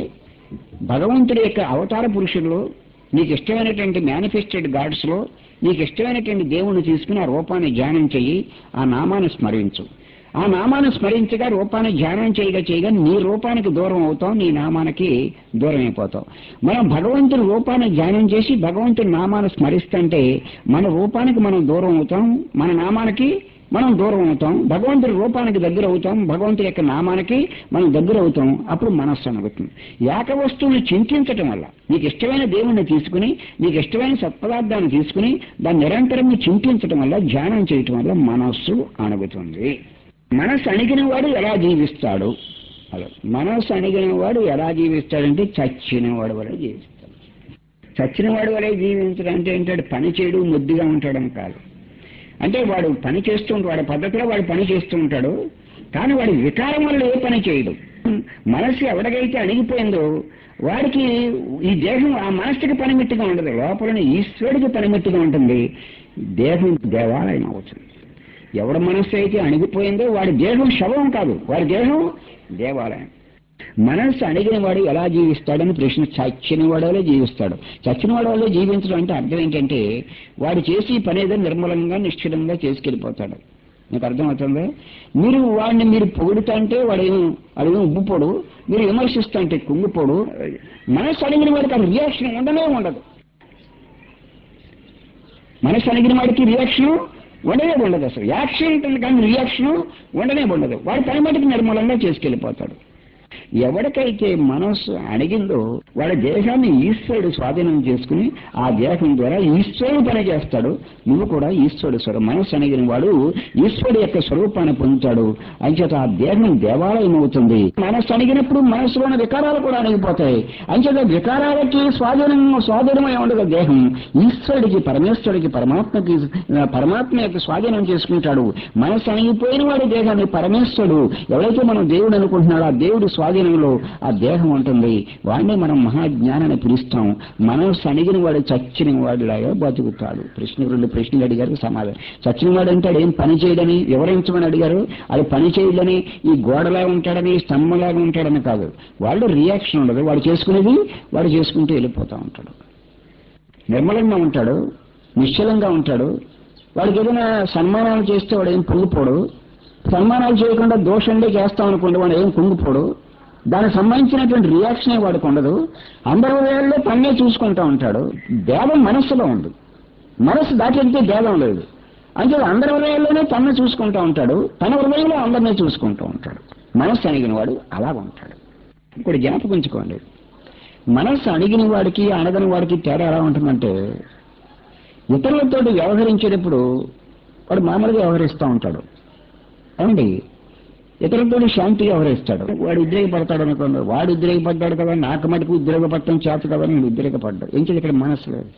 భగవంతుడి యొక్క అవతార పురుషుల్లో నీకు ఇష్టమైనటువంటి మేనిఫెస్టెడ్ గాడ్స్లో నీకు ఇష్టమైనటువంటి దేవుణ్ణి తీసుకుని ఆ రూపాన్ని ధ్యానం చెయ్యి ఆ నామాన్ని స్మరించు ఆ నామాన్ని స్మరించగా రూపాన్ని ధ్యానం చేయగా చేయగా నీ రూపానికి దూరం అవుతావు నీ నామానికి దూరం అయిపోతావు మనం భగవంతుని రూపాన్ని ధ్యానం చేసి భగవంతుని నామాన్ని స్మరిస్తుంటే మన రూపానికి మనం దూరం అవుతాం మన నామానికి మనం దూరం అవుతాం భగవంతుడి రూపానికి దగ్గర అవుతాం భగవంతుడి యొక్క నామానికి మనం దగ్గర అవుతాం అప్పుడు మనస్సు అనుగుతుంది ఏక వస్తువుని చింతించటం వల్ల నీకు ఇష్టమైన దేవుణ్ణి తీసుకుని నీకు ఇష్టమైన సత్పదార్థాన్ని తీసుకుని దాన్ని నిరంతరం చింతించటం వల్ల ధ్యానం చేయటం వల్ల మనస్సు అణుగుతుంది మనస్సు అణిగిన వాడు ఎలా జీవిస్తాడు అలా మనస్సు అణిగిన వాడు ఎలా జీవిస్తాడంటే చచ్చిన వాడు వల్ల జీవిస్తాడు చచ్చిన వాడు వలె జీవించడం అంటే ఏంటంటే పని చేయడు ముద్దుగా ఉంటాడని కాదు అంటే వాడు పని చేస్తూ ఉంటాడు వాడి పద్ధతిలో వాడు పని చేస్తూ ఉంటాడు కానీ వాడి వికారం వల్ల ఏ పని చేయడు మనస్సు ఎవడికైతే అణిగిపోయిందో వాడికి ఈ దేహం ఆ మనస్సుకి పనిమిట్టుగా ఉండదు లోపలని ఈశ్వరుడికి పనిమిట్టుగా ఉంటుంది దేహం దేవాలయం అవుతుంది ఎవడి మనస్సు అయితే అణిగిపోయిందో వాడి దేహం శవం కాదు వాడి దేహం దేవాలయం మనస్సు అణిగిన వాడు ఎలా జీవిస్తాడని ప్రశ్న చచ్చిన వాడోలే జీవిస్తాడు చచ్చిన వాడోలే జీవించడం అంటే అర్థం ఏంటంటే వాడు చేసి పని ఏదో నిర్మలంగా నిశ్చలంగా చేసుకెళ్ళిపోతాడు మీకు అర్థమవుతుందా మీరు వాడిని మీరు పొగుడుతా అంటే వాడు ఏం వాడు ఏం ఉబ్బుపోడు మీరు విమర్శిస్తా అంటే కుంగిపోడు మనస్సు అడిగిన వాడికి ఆ రియాక్షన్ ఉండనే ఉండదు మనస్సు అడిగిన వాడికి రియాక్షన్ ఉండనే ఉండదు అసలు యాక్షన్ ఉంటుంది కానీ రియాక్షన్ ఉండనే ఉండదు వాడి పని మటుకు నిర్మూలంగా చేసుకెళ్ళిపోతాడు ఎవరికైతే మనస్సు అడిగిందో వాడి దేహాన్ని ఈశ్వరుడు స్వాధీనం చేసుకుని ఆ దేహం ద్వారా ఈశ్వరుడు పని చేస్తాడు నువ్వు కూడా ఈశ్వరుడు స్వరూపం మనస్సు అణిగిన వాడు ఈశ్వరుడు యొక్క స్వరూపాన్ని పొందుతాడు అంచేత ఆ దేహం దేవాలయం అవుతుంది మనస్సు అణిగినప్పుడు మనస్సులోని వికారాలు కూడా అణిగిపోతాయి అంచేత వికారాలకి స్వాధీనం స్వాధీనమై ఉండదు దేహం ఈశ్వరుడికి పరమేశ్వరుడికి పరమాత్మకి పరమాత్మ యొక్క స్వాధీనం చేసుకుంటాడు మనస్సు అణిగిపోయిన వాడి దేహాన్ని పరమేశ్వరుడు ఎవరైతే మనం దేవుడు అనుకుంటున్నాడో ఆ దేవుడి స్వాధీనంలో ఆ దేహం ఉంటుంది వాడిని మనం మహాజ్ఞానాన్ని పిలుస్తాం మనస్సు అణిగిన వాడు చచ్చిన వాడిలాగా బతుకుతాడు ప్రశ్న రెండు ప్రశ్నలు అడిగారు సమాధానం చచ్చిన వాడు అంటే ఏం పని చేయడని వివరించమని అడిగారు అది పని చేయడని ఈ గోడలా ఉంటాడని ఈ స్తంభంలాగా ఉంటాడని కాదు వాళ్ళు రియాక్షన్ ఉండదు వాడు చేసుకునేది వాడు చేసుకుంటూ వెళ్ళిపోతూ ఉంటాడు నిర్మలంగా ఉంటాడు నిశ్చలంగా ఉంటాడు వాడికి ఏదైనా సన్మానాలు చేస్తే వాడు ఏం పొంగిపోడు సన్మానాలు చేయకుండా దోషండే చేస్తాం అనుకోండి వాడు ఏం కుంగిపోడు దానికి సంబంధించినటువంటి రియాక్షన్ వాడికి ఉండదు అందరి వేళ్ళలో తన్నే చూసుకుంటూ ఉంటాడు భేదం మనస్సులో ఉంది మనస్సు దాటితే భేదం లేదు అంటే అందరి హృదయాల్లోనే తన్ను చూసుకుంటూ ఉంటాడు తన హృదయంలో అందరినీ చూసుకుంటూ ఉంటాడు మనస్సు అణిగిన వాడు అలాగ ఉంటాడు ఇప్పుడు జ్ఞాపకించుకోండి మనస్సు అణిగిన వాడికి అణగని వాడికి తేడా ఎలా ఉంటుందంటే ఇతరులతో వ్యవహరించేటప్పుడు వాడు మామూలుగా వ్యవహరిస్తూ ఉంటాడు ఏమండి ఇతరులతో శాంతిగా వ్యవహరిస్తాడు వాడు ఉద్రేకపడతాడు అనుకోండి వాడు ఉద్రేకపడ్డాడు కదా నాకు మటుకు ఉద్రేకపడటం చేత కదా నేను ఉద్రేకపడ్డాడు ఏం చేయాలి ఇక్కడ మనస్సు లేదు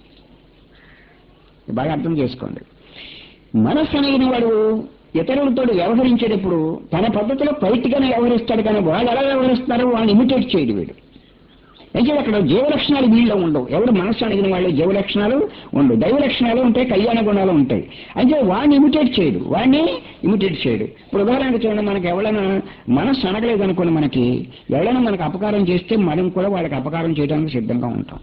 బాగా అర్థం చేసుకోండి మనస్సు అనేది వాడు ఇతరులతో వ్యవహరించేటప్పుడు తన పద్ధతిలో పైట్గానే వ్యవహరిస్తాడు కానీ వాళ్ళు ఎలా వ్యవహరిస్తారో వాళ్ళని ఇమిటేట్ చేయడు వీడు అయితే అక్కడ జీవ లక్షణాలు వీళ్ళలో ఉండవు ఎవరు మనస్సు అడిగిన వాళ్ళు జీవ లక్షణాలు ఉండవు దైవ లక్షణాలు ఉంటాయి కళ్యాణ గుణాలు ఉంటాయి అయితే వాడిని ఇమిటేట్ చేయడు వాడిని ఇమిటేట్ చేయడు ఇప్పుడు ఉదాహరణకు చూడండి మనకి ఎవరైనా మనస్సు అనగలేదు అనుకోండి మనకి ఎవరైనా మనకు అపకారం చేస్తే మనం కూడా వాళ్ళకి అపకారం చేయడానికి సిద్ధంగా ఉంటాం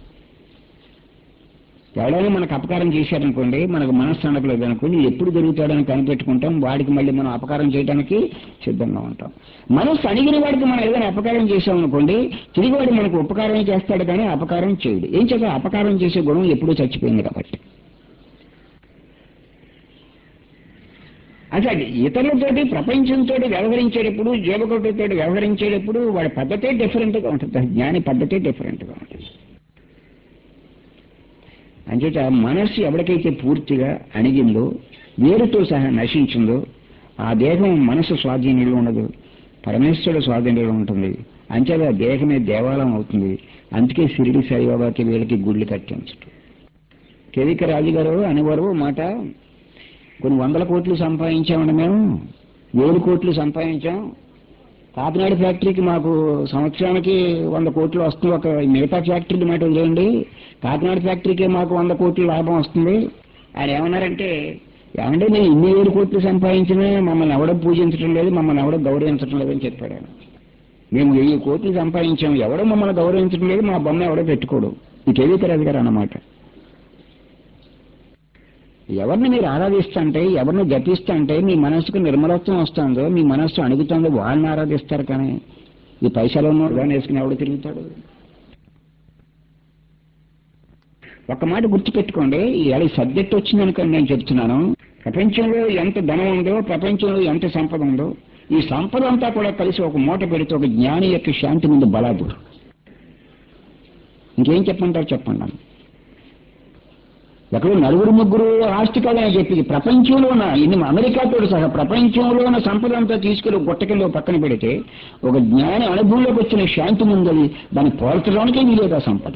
ఎవరైనా మనకు అపకారం చేశారనుకోండి మనకు మనస్సు అనగలేదు అనుకోండి ఎప్పుడు జరుగుతాడని కనిపెట్టుకుంటాం వాడికి మళ్ళీ మనం అపకారం చేయడానికి సిద్ధంగా ఉంటాం మనస్సు అడిగిన వాడికి మనం ఏదైనా అపకారం చేసామనుకోండి తిరిగి వాడు మనకు ఉపకారం చేస్తాడు కానీ అపకారం చేయడు ఏం చేత అపకారం చేసే గుణం ఎప్పుడూ చచ్చిపోయింది కాబట్టి అసలు ఇతరులతోటి ప్రపంచంతో వ్యవహరించేటప్పుడు జీవకోటితో వ్యవహరించేటప్పుడు వాడి పద్ధతే డిఫరెంట్గా ఉంటుంది జ్ఞాని పద్ధతే డిఫరెంట్గా ఉంటుంది అంచేత మనస్సు ఎవరికైతే పూర్తిగా అణిగిందో వేరుతో సహా నశించిందో ఆ దేహం మనసు స్వాధీనంలో ఉండదు పరమేశ్వరుడు స్వాధీనంలో ఉంటుంది అంచేత ఆ దేహమే దేవాలయం అవుతుంది అందుకే షిరిడి సాయిబాబాకి వీళ్ళకి గుళ్ళు కట్టించడం కేవిక రాజుగారు అనేవారు మాట కొన్ని వందల కోట్లు సంపాదించామండి మేము వేలు కోట్లు సంపాదించాం కాకినాడ ఫ్యాక్టరీకి మాకు సంవత్సరానికి వంద కోట్లు వస్తుంది ఒక మిగతా ఫ్యాక్టరీలు మాట వదిలేయండి కాకినాడ ఫ్యాక్టరీకి మాకు వంద కోట్ల లాభం వస్తుంది ఆయన ఏమన్నారంటే ఏమంటే నేను ఇన్ని వేలు కోట్లు సంపాదించినా మమ్మల్ని ఎవడో పూజించడం లేదు మమ్మల్ని ఎవడో గౌరవించడం లేదని చెప్పాడు ఆయన మేము వెయ్యి కోట్లు సంపాదించాం ఎవడో మమ్మల్ని గౌరవించడం లేదు మా బొమ్మ ఎవడో పెట్టుకోడు ఈ కేవీకరాజు గారు అన్నమాట ఎవరిని మీరు ఆరాధిస్తుంటే ఎవరిని జపిస్తుంటే మీ మనస్సుకు నిర్మలత్వం వస్తుందో మీ మనస్సు అణుగుతుందో వాళ్ళని ఆరాధిస్తారు కానీ ఈ పైసలు ఉన్న వేసుకుని ఎవడు తిరుగుతాడు ఒక మాట గుర్తుపెట్టుకోండి ఇవాళ ఈ సబ్జెక్ట్ వచ్చిందనుకోండి నేను చెప్తున్నాను ప్రపంచంలో ఎంత ధనం ఉందో ప్రపంచంలో ఎంత సంపద ఉందో ఈ సంపద అంతా కూడా కలిసి ఒక మూట పెడితే ఒక జ్ఞాని యొక్క శాంతి ముందు బలాదు ఇంకేం చెప్పంటారు చెప్పండి నన్ను ఎక్కడో నలుగురు ముగ్గురు ఆస్తికాలని చెప్పి ప్రపంచంలో ఉన్న ఇన్ని అమెరికాతో సహా ప్రపంచంలో ఉన్న సంపద అంతా తీసుకెళ్లి గుట్ట కింద పక్కన పెడితే ఒక జ్ఞాని అనుభవంలోకి వచ్చిన శాంతి ముందది దాన్ని పోల్చడానికే వీలేదు ఆ సంపద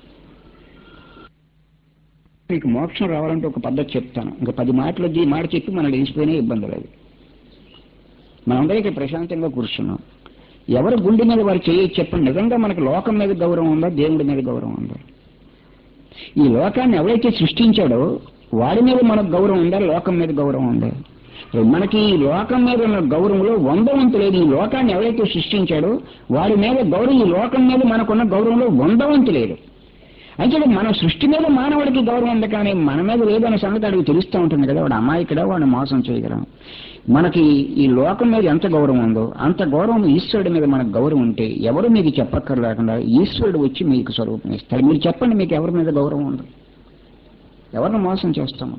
మీకు మోక్షం రావాలంటే ఒక పద్ధతి చెప్తాను ఇంకా పది మాటలు ఈ మాట చెప్పి మనం లేచిపోయినా ఇబ్బంది లేదు మనందరికీ ప్రశాంతంగా కూర్చున్నాం ఎవరి గుండె మీద వారు చేయొచ్చు చెప్పండి నిజంగా మనకు లోకం మీద గౌరవం ఉందా దేవుడి మీద గౌరవం ఉందా ఈ లోకాన్ని ఎవరైతే సృష్టించాడో వాడి మీద మనకు గౌరవం ఉందా లోకం మీద గౌరవం ఉందా మనకి ఈ లోకం మీద ఉన్న గౌరవంలో వంద వంతు లేదు ఈ లోకాన్ని ఎవరైతే సృష్టించాడో వాడి మీద గౌరవం ఈ లోకం మీద మనకున్న గౌరవంలో వంద వంతు లేదు అంటే మన సృష్టి మీద మానవుడికి గౌరవం ఉంది కానీ మన మీద లేదన్న సంగతి అడిగి తెలుస్తూ ఉంటుంది కదా వాడు అమాయకుడ వాడిని మోసం చేయగలం మనకి ఈ లోకం మీద ఎంత గౌరవం ఉందో అంత గౌరవం ఈశ్వరుడి మీద మనకు గౌరవం ఉంటే ఎవరు మీకు చెప్పక్కర్లేకుండా ఈశ్వరుడు వచ్చి మీకు స్వరూపం ఇస్తాడు మీరు చెప్పండి మీకు ఎవరి మీద గౌరవం ఉంది ఎవరిని మోసం చేస్తాము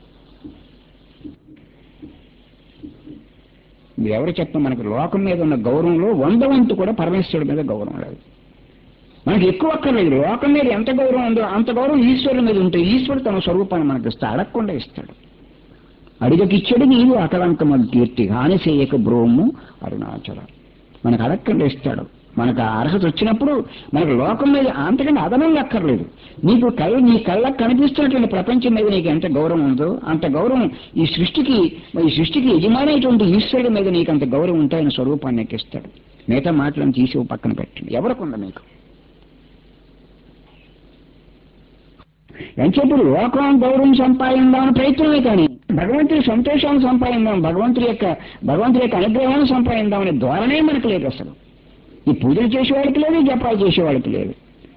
మీరు ఎవరు చెప్పండి మనకు లోకం మీద ఉన్న గౌరవంలో వంద వంతు కూడా పరమేశ్వరుడి మీద గౌరవం లేదు మనకి ఎక్కువ అక్కర్లేదు లోకం మీద ఎంత గౌరవం ఉందో అంత గౌరవం ఈశ్వరుడి మీద ఉంటే ఈశ్వరుడు తన స్వరూపాన్ని మనకి ఇస్తాడు అడగకుండా ఇస్తాడు అడిగకిచ్చడు నీవు అకలంకమల్ కీర్తి హానిసేయక బ్రోము అరుణాచల మనకు అడగకుండా ఇస్తాడు మనకు ఆ అర్హత వచ్చినప్పుడు మనకు లోకం మీద అంతకంటే అదనంగా అక్కర్లేదు నీకు కళ్ళ నీ కళ్ళకు కనిపిస్తున్నటువంటి ప్రపంచం మీద నీకు ఎంత గౌరవం ఉందో అంత గౌరవం ఈ సృష్టికి ఈ సృష్టికి యజమానైనటువంటి ఈశ్వరుడి మీద నీకు అంత గౌరవం ఉంటే ఆయన స్వరూపాన్ని నీకు ఇస్తాడు మిగతా మాటలను తీసి ఓ పక్కన పెట్టండి ఎవరికి ఉందా మీకు ఎంచేపుడు లోకం గౌరవం సంపాదిందామని ప్రయత్నమే కానీ భగవంతుడి సంతోషాన్ని సంపాదిందాం భగవంతుడి యొక్క భగవంతుడి యొక్క అనుగ్రహాన్ని సంపాదిందామనే ధోరణే మనకు లేదు అసలు ఈ పూజలు చేసేవాడికి లేదు ఈ జపాలు చేసేవాడికి లేదు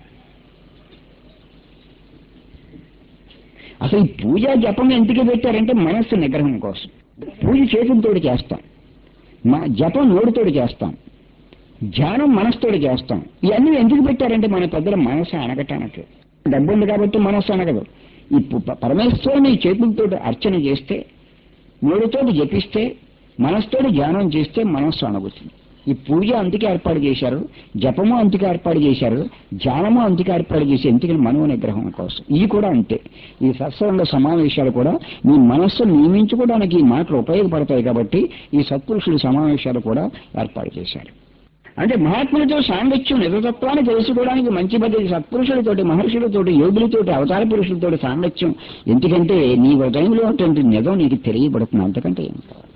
అసలు ఈ పూజ జపం ఎందుకు పెట్టారంటే మనస్సు నిగ్రహం కోసం పూజ చేతులతోటి చేస్తాం మా జపం నోటితోటి చేస్తాం ధ్యానం మనసుతోటి చేస్తాం ఇవన్నీ ఎందుకు పెట్టారంటే మన పెద్దల మనసు అనగటానికి డబ్బు ఉంది కాబట్టి మనస్సు అనగదు ఈ పు- పరమేశ్వరుని చేతులతో అర్చన చేస్తే నోటితోటి జపిస్తే మనసుతోటి ధ్యానం చేస్తే మనస్సు అనగుతుంది ఈ పూజ అందుకే ఏర్పాటు చేశారు జపము అందుకే ఏర్పాటు చేశారు ధ్యానము అందుకే ఏర్పాటు చేసి ఎందుకని మనో నిగ్రహం కోసం ఇవి కూడా అంతే ఈ సత్సంగ సమావేశాలు కూడా మీ మనస్సు నియమించుకోవడానికి ఈ మాటలు ఉపయోగపడతాయి కాబట్టి ఈ సత్పురుషుల సమావేశాలు కూడా ఏర్పాటు చేశారు అంటే మహాత్ములతో సాంగత్యం నిజతత్వాన్ని తెలుసుకోవడానికి మంచి పద్ధతి సత్పురుషులతోటి మహర్షులతోటి యోగులతోటి అవతార పురుషులతోటి సాంగత్యం ఎందుకంటే నీ హృదయంలో ఉన్నటువంటి నిజం నీకు తెలియబడుతుంది అంతకంటే ఏం కావాలి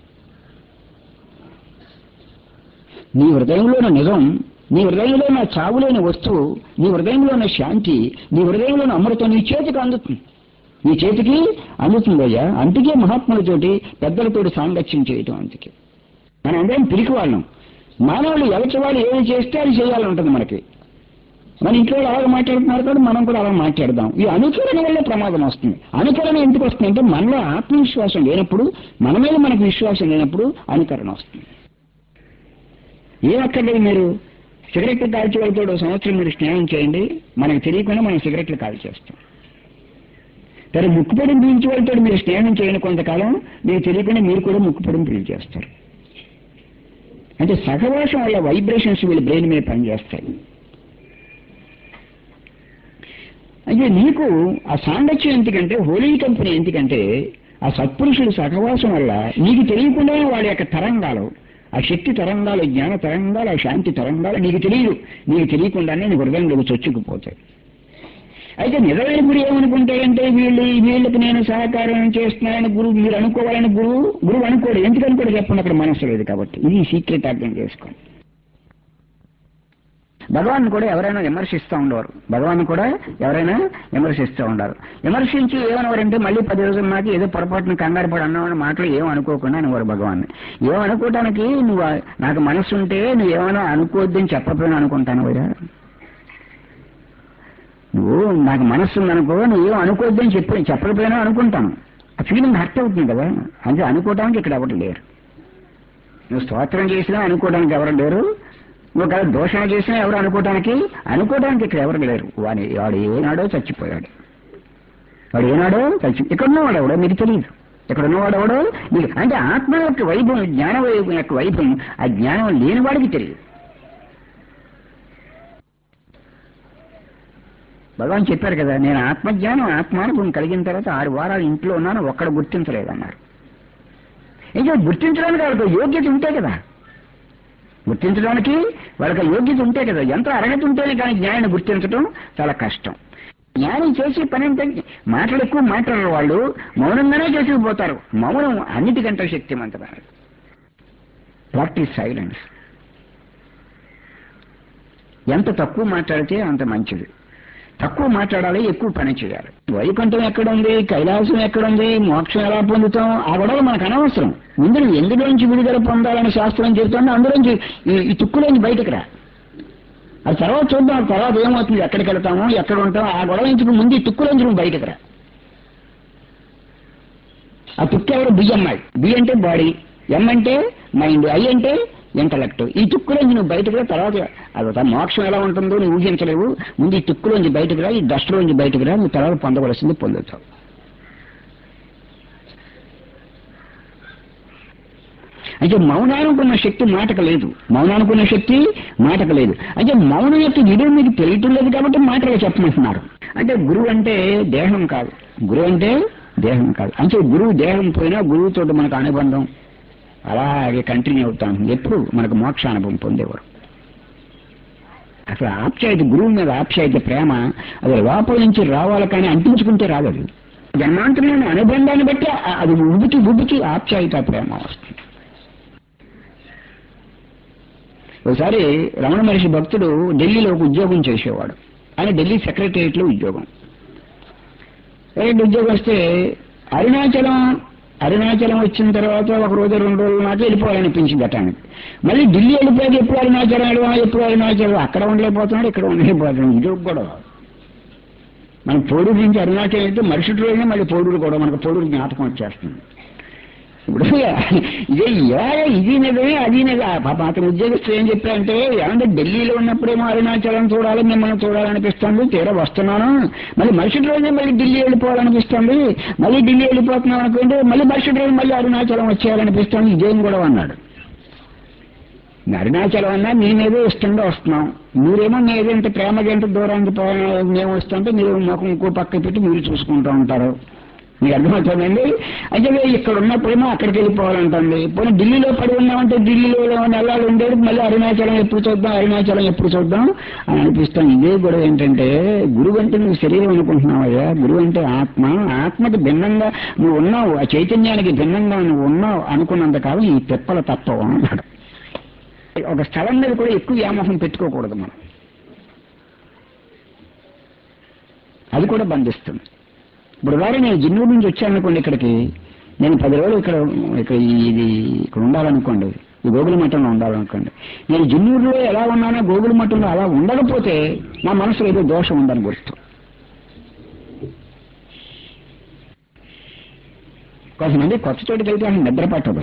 నీ హృదయంలో ఉన్న నిజం నీ హృదయంలో ఉన్న చావులేని వస్తువు నీ హృదయంలో ఉన్న శాంతి నీ హృదయంలో ఉన్న అమృతం నీ చేతికి అందుతుంది నీ చేతికి అందుతుందయ్యా అందుకే మహాత్ములతోటి పెద్దలతోటి సాంగత్యం చేయటం అందుకే మనం అందరం పిరికి వాళ్ళం మానవులు ఎవరి వాళ్ళు ఏమి చేస్తే అది చేయాలంటుంది మనకి మన ఇంట్లో వాళ్ళు అలాగే మాట్లాడుతున్నారు కాబట్టి మనం కూడా అలా మాట్లాడదాం ఈ అనుకరణ వల్ల ప్రమాదం వస్తుంది అనుకరణ ఎందుకు వస్తుంది అంటే మనలో ఆత్మవిశ్వాసం లేనప్పుడు మన మీద మనకు విశ్వాసం లేనప్పుడు అనుకరణ వస్తుంది ఏం అక్కర్లేదు మీరు సిగరెట్లు కాల్చే వాళ్ళతో ఒక సంవత్సరం మీరు స్నేహం చేయండి మనకు తెలియకుండా మనం సిగరెట్లు కాల్చేస్తాం సరే ముక్కుపొడిని పీల్చే వాళ్ళతో మీరు స్నేహం చేయండి కొంతకాలం మీకు తెలియకుండా మీరు కూడా ముక్కుపొడిని పీల్చేస్తారు అంటే సహవాసం వల్ల వైబ్రేషన్స్ వీళ్ళ బ్రెయిన్ మీద పనిచేస్తాయి అయితే నీకు ఆ సాంగత్యం ఎందుకంటే హోలీ కంపెనీ ఎందుకంటే ఆ సత్పురుషుల సహవాసం వల్ల నీకు తెలియకుండా వాడి యొక్క తరంగాలు ఆ శక్తి తరంగాలు జ్ఞాన తరంగాలు ఆ శాంతి తరంగాలు నీకు తెలియదు నీకు తెలియకుండానే నీ హృదయంలోకి చొచ్చుకుపోతాయి అయితే నిజమైన గురు ఏమనుకుంటాడంటే వీళ్ళు వీళ్ళకి నేను సహకారం చేస్తున్నానని గురువు మీరు అనుకోవాలని గురువు గురువు అనుకోడు ఎందుకు అనుకోడు చెప్పండి అక్కడ మనసు లేదు కాబట్టి ఇది సీక్రెట్ అర్థం చేసుకోండి భగవాన్ కూడా ఎవరైనా విమర్శిస్తూ ఉండేవారు భగవాన్ కూడా ఎవరైనా విమర్శిస్తూ ఉండారు విమర్శించి ఏమనేవారంటే మళ్ళీ పది రోజుల నాకు ఏదో పొరపాటున కంగారు పడి అన్నామని మాటలు ఏం అనుకోకుండా అనేవారు భగవాన్ ఏమనుకోవటానికి నువ్వు ఆ- నాకు మనసు ఉంటే నువ్వు ఏమైనా అనుకోవద్దని చెప్పకపోయినా అనుకుంటాను కదా నువ్వు నాకు మనస్సు ఉందనుకో నువ్వేం అనుకోవద్దని చెప్పి చెప్పకపోయినా అనుకుంటాను ఆ ఫీలింగ్ హర్ట్ అవుతుంది కదా అంటే అనుకోవడానికి ఇక్కడ ఎవరు లేరు నువ్వు స్తోత్రం చేసినా అనుకోవడానికి ఎవరు లేరు నువ్వు ఒకవేళ దోషణ చేసినా ఎవరు అనుకోవడానికి అనుకోవడానికి ఇక్కడ ఎవరు లేరు వాడి వాడు ఏనాడో చచ్చిపోయాడు వాడు ఏనాడో చచ్చి ఇక్కడ ఉన్నవాడు ఎవడో మీకు తెలియదు ఇక్కడ ఉన్నవాడు ఎవడో మీకు అంటే ఆత్మ యొక్క వైభవం జ్ఞాన వైభవం యొక్క వైభవం ఆ జ్ఞానం లేని వాడికి తెలియదు భగవాన్ చెప్పారు కదా నేను ఆత్మజ్ఞానం ఆత్మానుభవం కలిగిన తర్వాత ఆరు వారాలు ఇంట్లో ఉన్నాను ఒక్కడ గుర్తించలేదన్నారు ఇంకా గుర్తించడానికి వాళ్ళకి యోగ్యత ఉంటే కదా గుర్తించడానికి వాళ్ళకి యోగ్యత ఉంటే కదా ఎంత అర్హత ఉంటేనే కానీ జ్ఞానాన్ని గుర్తించడం చాలా కష్టం జ్ఞానం చేసే పని ఏంటంటే మాటలు ఎక్కువ మాట్లాడరు వాళ్ళు మౌనంగానే చేసుకుపోతారు మౌనం అన్నిటికంటే శక్తివంతమైనది ప్రాక్టీస్ సైలెన్స్ ఎంత తక్కువ మాట్లాడితే అంత మంచిది తక్కువ మాట్లాడాలి ఎక్కువ పని చేయాలి వైకుంఠం ఎక్కడుంది కైలాసం ఎక్కడుంది మోక్షం ఎలా పొందుతాం ఆ గొడవ మనకు అనవసరం ముందు నువ్వు ఎందులోంచి విడుదల పొందాలని శాస్త్రం చెబుతుందో అందులోంచి ఈ- ఈ తుక్కులోంచి బయటకు రా అది తర్వాత చూద్దాం ఆ తర్వాత ఏమవుతుంది ఎక్కడికి వెళ్తాము ఎక్కడ ఉంటాం ఆ గొడవ నుంచి నువ్వు ముందు ఈ తుక్కులోంచి నువ్వు బయటకు రా ఆ తుక్కు ఎవరు బి అమ్మాయి బి అంటే బాడీ ఎం అంటే మైండ్ ఐ అంటే ఇంటలెక్ట్ ఈ తుక్కులోంచి నువ్వు బయటకు రా తర్వాత అదొక మోక్షం ఎలా ఉంటుందో నువ్వు ఊహించలేవు ముందు ఈ తుక్కులోంచి బయటకు రా ఈ డస్ట్లోంచి బయటకు రా నువ్వు తర్వాత పొందవలసింది పొందుతావు అయితే మౌనానుకున్న శక్తి మాటకు లేదు మౌనానుకున్న శక్తి మాటకు లేదు అంటే మౌనం యొక్క విలువ మీకు తెలియటం లేదు కాబట్టి మాటలు చెప్పమంటున్నారు అంటే గురువు అంటే దేహం కాదు గురువు అంటే దేహం కాదు అంటే గురువు దేహం పోయినా గురువుతో మనకు అనుబంధం అలాగే కంటిన్యూ అవుతాం ఎప్పుడు మనకు మోక్ష అనుభవం పొందేవారు అసలు ఆప్యాయత గురువు మీద ఆప్యాయత ప్రేమ అది లోపల నుంచి రావాలి కానీ అంటించుకుంటే రాదు అది జన్మాంతరమైన అనుబంధాన్ని బట్టి ఆ- అది ఉబికి ఉబికి ఆప్యాయత ప్రేమ వస్తుంది ఒకసారి రమణ మహర్షి భక్తుడు ఢిల్లీలో ఒక ఉద్యోగం చేసేవాడు ఆయన ఢిల్లీ సెక్రటేరియట్లో ఉద్యోగం సెక్రటరీ ఉద్యోగం వస్తే అరుణాచలం అరుణాచలం వచ్చిన తర్వాత ఒక రోజు రెండు రోజులు నాకు వెళ్ళిపోవాలనిపించింది అటానికి మళ్ళీ ఢిల్లీ వెళ్ళిపోయాక ఎప్పుడు అరుణాచలం వెళ్ళడం ఎప్పుడు అరుణాచలం అక్కడ ఉండలేకపోతున్నాడు ఇక్కడ ఉండలేకపోతున్నాడు ఇది ఒక గొడవ మనం పోడూరు నుంచి అరుణాచలం వెళ్తే మరుసటి రోజునే మళ్ళీ పోడూరు కూడా మనకు పోడూరు జ్ఞాపకం వచ్చేస్తుంది ఇప్పుడు ఇదే ఇలాగ ఇది నిజమే అది నిజమే పాప అతను ఉద్యోగస్తులు ఏం చెప్పారంటే ఏమంటే ఢిల్లీలో ఉన్నప్పుడేమో అరుణాచలం చూడాలి మిమ్మల్ని చూడాలనిపిస్తుంది తీరా వస్తున్నాను మళ్ళీ మరుసటి రోజే మళ్ళీ ఢిల్లీ వెళ్ళిపోవాలనిపిస్తుంది మళ్ళీ ఢిల్లీ వెళ్ళిపోతున్నాం అనుకుంటే మళ్ళీ మరుసటి రోజు మళ్ళీ అరుణాచలం వచ్చేయాలనిపిస్తుంది ఇదేం కూడా అన్నాడు అరుణాచలం అన్నా మీ మీదే ఇష్టంగా వస్తున్నాం మీరేమో మీ ఏదంటే ప్రేమ గంట దూరానికి పో- మేము వస్తుంటే మీరు మాకు ఇంకో పక్క పెట్టి మీరు చూసుకుంటూ ఉంటారు మీకు అర్థమవుతుందండి అయితే ఇక్కడ ఉన్నప్పుడేమో అక్కడికి వెళ్ళిపోవాలంటుంది పోనీ ఢిల్లీలో పడి ఉన్నామంటే ఢిల్లీలో నెలలు ఉండేది మళ్ళీ అరుణాచలం ఎప్పుడు చూద్దాం అరుణాచలం ఎప్పుడు చూద్దాం అని అనిపిస్తాం ఇదే కూడా ఏంటంటే గురువు అంటే నువ్వు శరీరం అనుకుంటున్నావయ్యా గురువు అంటే ఆత్మ ఆత్మకి భిన్నంగా నువ్వు ఉన్నావు ఆ చైతన్యానికి భిన్నంగా నువ్వు ఉన్నావు అనుకున్నంత కాలం ఈ తెప్పల తత్వం అన్నాడు ఒక స్థలం మీద కూడా ఎక్కువ వ్యామోహం పెట్టుకోకూడదు మనం అది కూడా బంధిస్తుంది ఇప్పుడు వారే నేను జిన్నూరు నుంచి వచ్చాననుకోండి ఇక్కడికి నేను పది రోజులు ఇక్కడ ఇక్కడ ఈ- ఇది ఇక్కడ ఉండాలనుకోండి ఈ గోగుల మఠంలో ఉండాలనుకోండి నేను జిన్నూరులో ఎలా ఉన్నానో గోగుల మఠంలో అలా ఉండకపోతే నా మనసులో ఏదో దోషం ఉందని గుర్తు కొంతమంది కొత్త చోటుకి వెళ్తే అసలు నిద్ర పట్టదు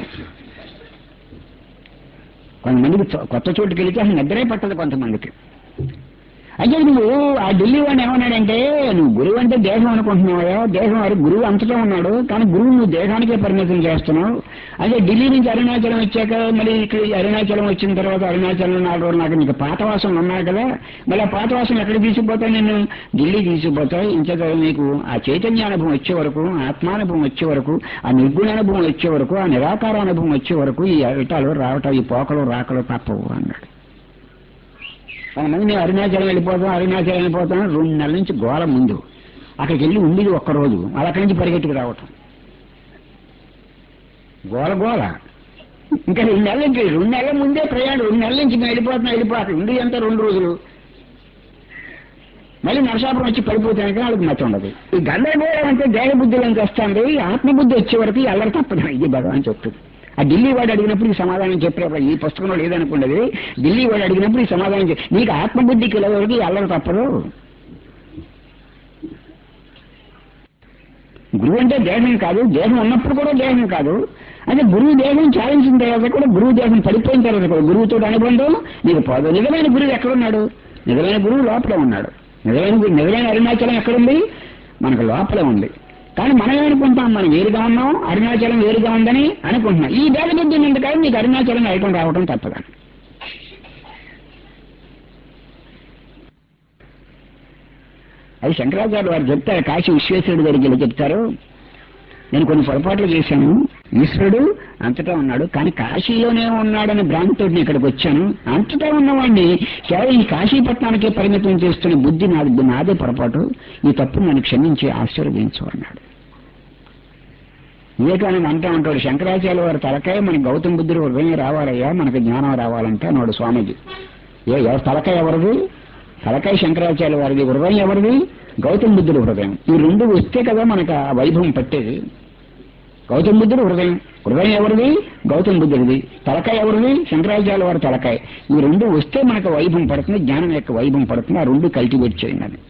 కొంతమందికి చో- కొత్త చోటుకి వెళ్తే అసలు నిద్రే పట్టదు కొంతమందికి అయితే నువ్వు ఆ ఢిల్లీ వాడిని ఏమన్నాడంటే నువ్వు గురువు అంటే దేహం అనుకుంటున్నావా దేహం అది గురువు అంతటా ఉన్నాడు కానీ గురువు నువ్వు దేహానికే పరిమితం చేస్తున్నావు అదే ఢిల్లీ నుంచి అరుణాచలం వచ్చాక మళ్ళీ ఇక్కడ ఈ అరుణాచలం వచ్చిన తర్వాత అరుణాచలం నాలుగు రోజులు నాకు నీకు పాత వాసనలు ఉన్నాయి కదా మళ్ళీ ఆ పాత వాసన ఎక్కడ తీసుకుపోతాయి నేను ఢిల్లీ తీసుకుపోతాయి ఇంచేత నీకు ఆ చైతన్య అనుభవం వచ్చే వరకు ఆత్మానుభవం వచ్చే వరకు ఆ నిర్గుణ అనుభవం వచ్చే వరకు ఆ నిరాకార అనుభవం వచ్చే వరకు ఈ ఇటాలు రావటం ఈ పోకలు రాకలు తప్పవు అన్నాడు కొంతమంది మేము అరుణాచలం వెళ్ళిపోతాం అరుణాచలం వెళ్ళిపోతాం రెండు నెలల నుంచి గోల ముందు అక్కడికి వెళ్ళి ఉండేది ఒక్క రోజు మళ్ళీ అక్కడి నుంచి పరిగెట్టుకు రావటం గోల గోల ఇంకా రెండు నెలల నుంచి రెండు నెలల ముందే ప్రయాణం రెండు నెలల నుంచి మేము వెళ్ళిపోతున్నాం వెళ్ళిపోతాం ఉండి అంతా రెండు రోజులు మళ్ళీ నరసాపురం వచ్చి పడిపోతానికి వాళ్ళకి మతం ఉండదు ఈ గందరగోళం అంటే దేహ బుద్ధిలోంచి వస్తుంది ఆత్మబుద్ధి వచ్చే వరకు ఈ అల్లరి తప్పదు ఇది భగవాన్ చెప్తుంది ఆ ఢిల్లీ వాడు అడిగినప్పుడు ఈ సమాధానం చెప్పారు ఈ పుస్తకంలో లేదనుకున్నది ఢిల్లీ వాడు అడిగినప్పుడు ఈ సమాధానం చెప్పి నీకు ఆత్మబుద్ధికి ఇలా వరకు ఈ అల్లరి తప్పదు గురువు అంటే దేహం కాదు దేహం ఉన్నప్పుడు కూడా దేహం కాదు అంటే గురువు దేహం చాలించిన తర్వాత కూడా గురువు దేహం పడిపోయిన తర్వాత కూడా గురువుతో అనుబంధం నీకు పోదు నిజమైన గురువు ఎక్కడున్నాడు నిజమైన గురువు లోపలే ఉన్నాడు నిజమైన గురు- నిజమైన అరుణాచలం ఎక్కడుంది మనకు లోపలే ఉంది కానీ మనం ఏమనుకుంటాం మనం వేరుగా ఉన్నాం అరుణాచలం వేరుగా ఉందని అనుకుంటున్నాం ఈ దేవ బుద్ధి ఉంది కానీ నీకు అరుణాచలం ఐటం రావడం తప్పదా అది శంకరాచార్య వారు చెప్తారు కాశీ విశ్వేశ్వరుడు దగ్గరికి వెళ్ళి చెప్తారు నేను కొన్ని పొరపాట్లు చేశాను ఈశ్వరుడు అంతటా ఉన్నాడు కానీ కాశీలోనే ఉన్నాడని భ్రాంతితో నేను ఇక్కడికి వచ్చాను అంతటా ఉన్నవాడిని కేవలం ఈ కాశీపట్నానికే పరిమితం చేస్తున్న బుద్ధి నాది నాదే పొరపాటు ఈ తప్పు నన్ను క్షమించి ఆశీర్వదించు అన్నాడు వివేకానంద అంటూ ఉంటాడు శంకరాచార్య వారి తలకాయ మన గౌతమ బుద్ధుడు హృదయం రావాలయ్యా మనకు జ్ఞానం రావాలంటే అన్నాడు స్వామీజీ ఏ ఎవరి తలకాయ ఎవరిది తలకాయ శంకరాచార్య వారిది హృదయం ఎవరిది గౌతమ బుద్ధుడు హృదయం ఈ రెండు వస్తే కదా మనకు ఆ వైభవం పట్టేది గౌతమ బుద్ధుడు హృదయం హృదయం ఎవరిది గౌతమ బుద్ధుడిది తలకాయ ఎవరిది శంకరాచార్య వారి తలకాయ ఈ రెండు వస్తే మనకు వైభవం పడుతుంది జ్ఞానం యొక్క వైభవం పడుతుంది ఆ రెండు కల్టివేట్ చేయండి అది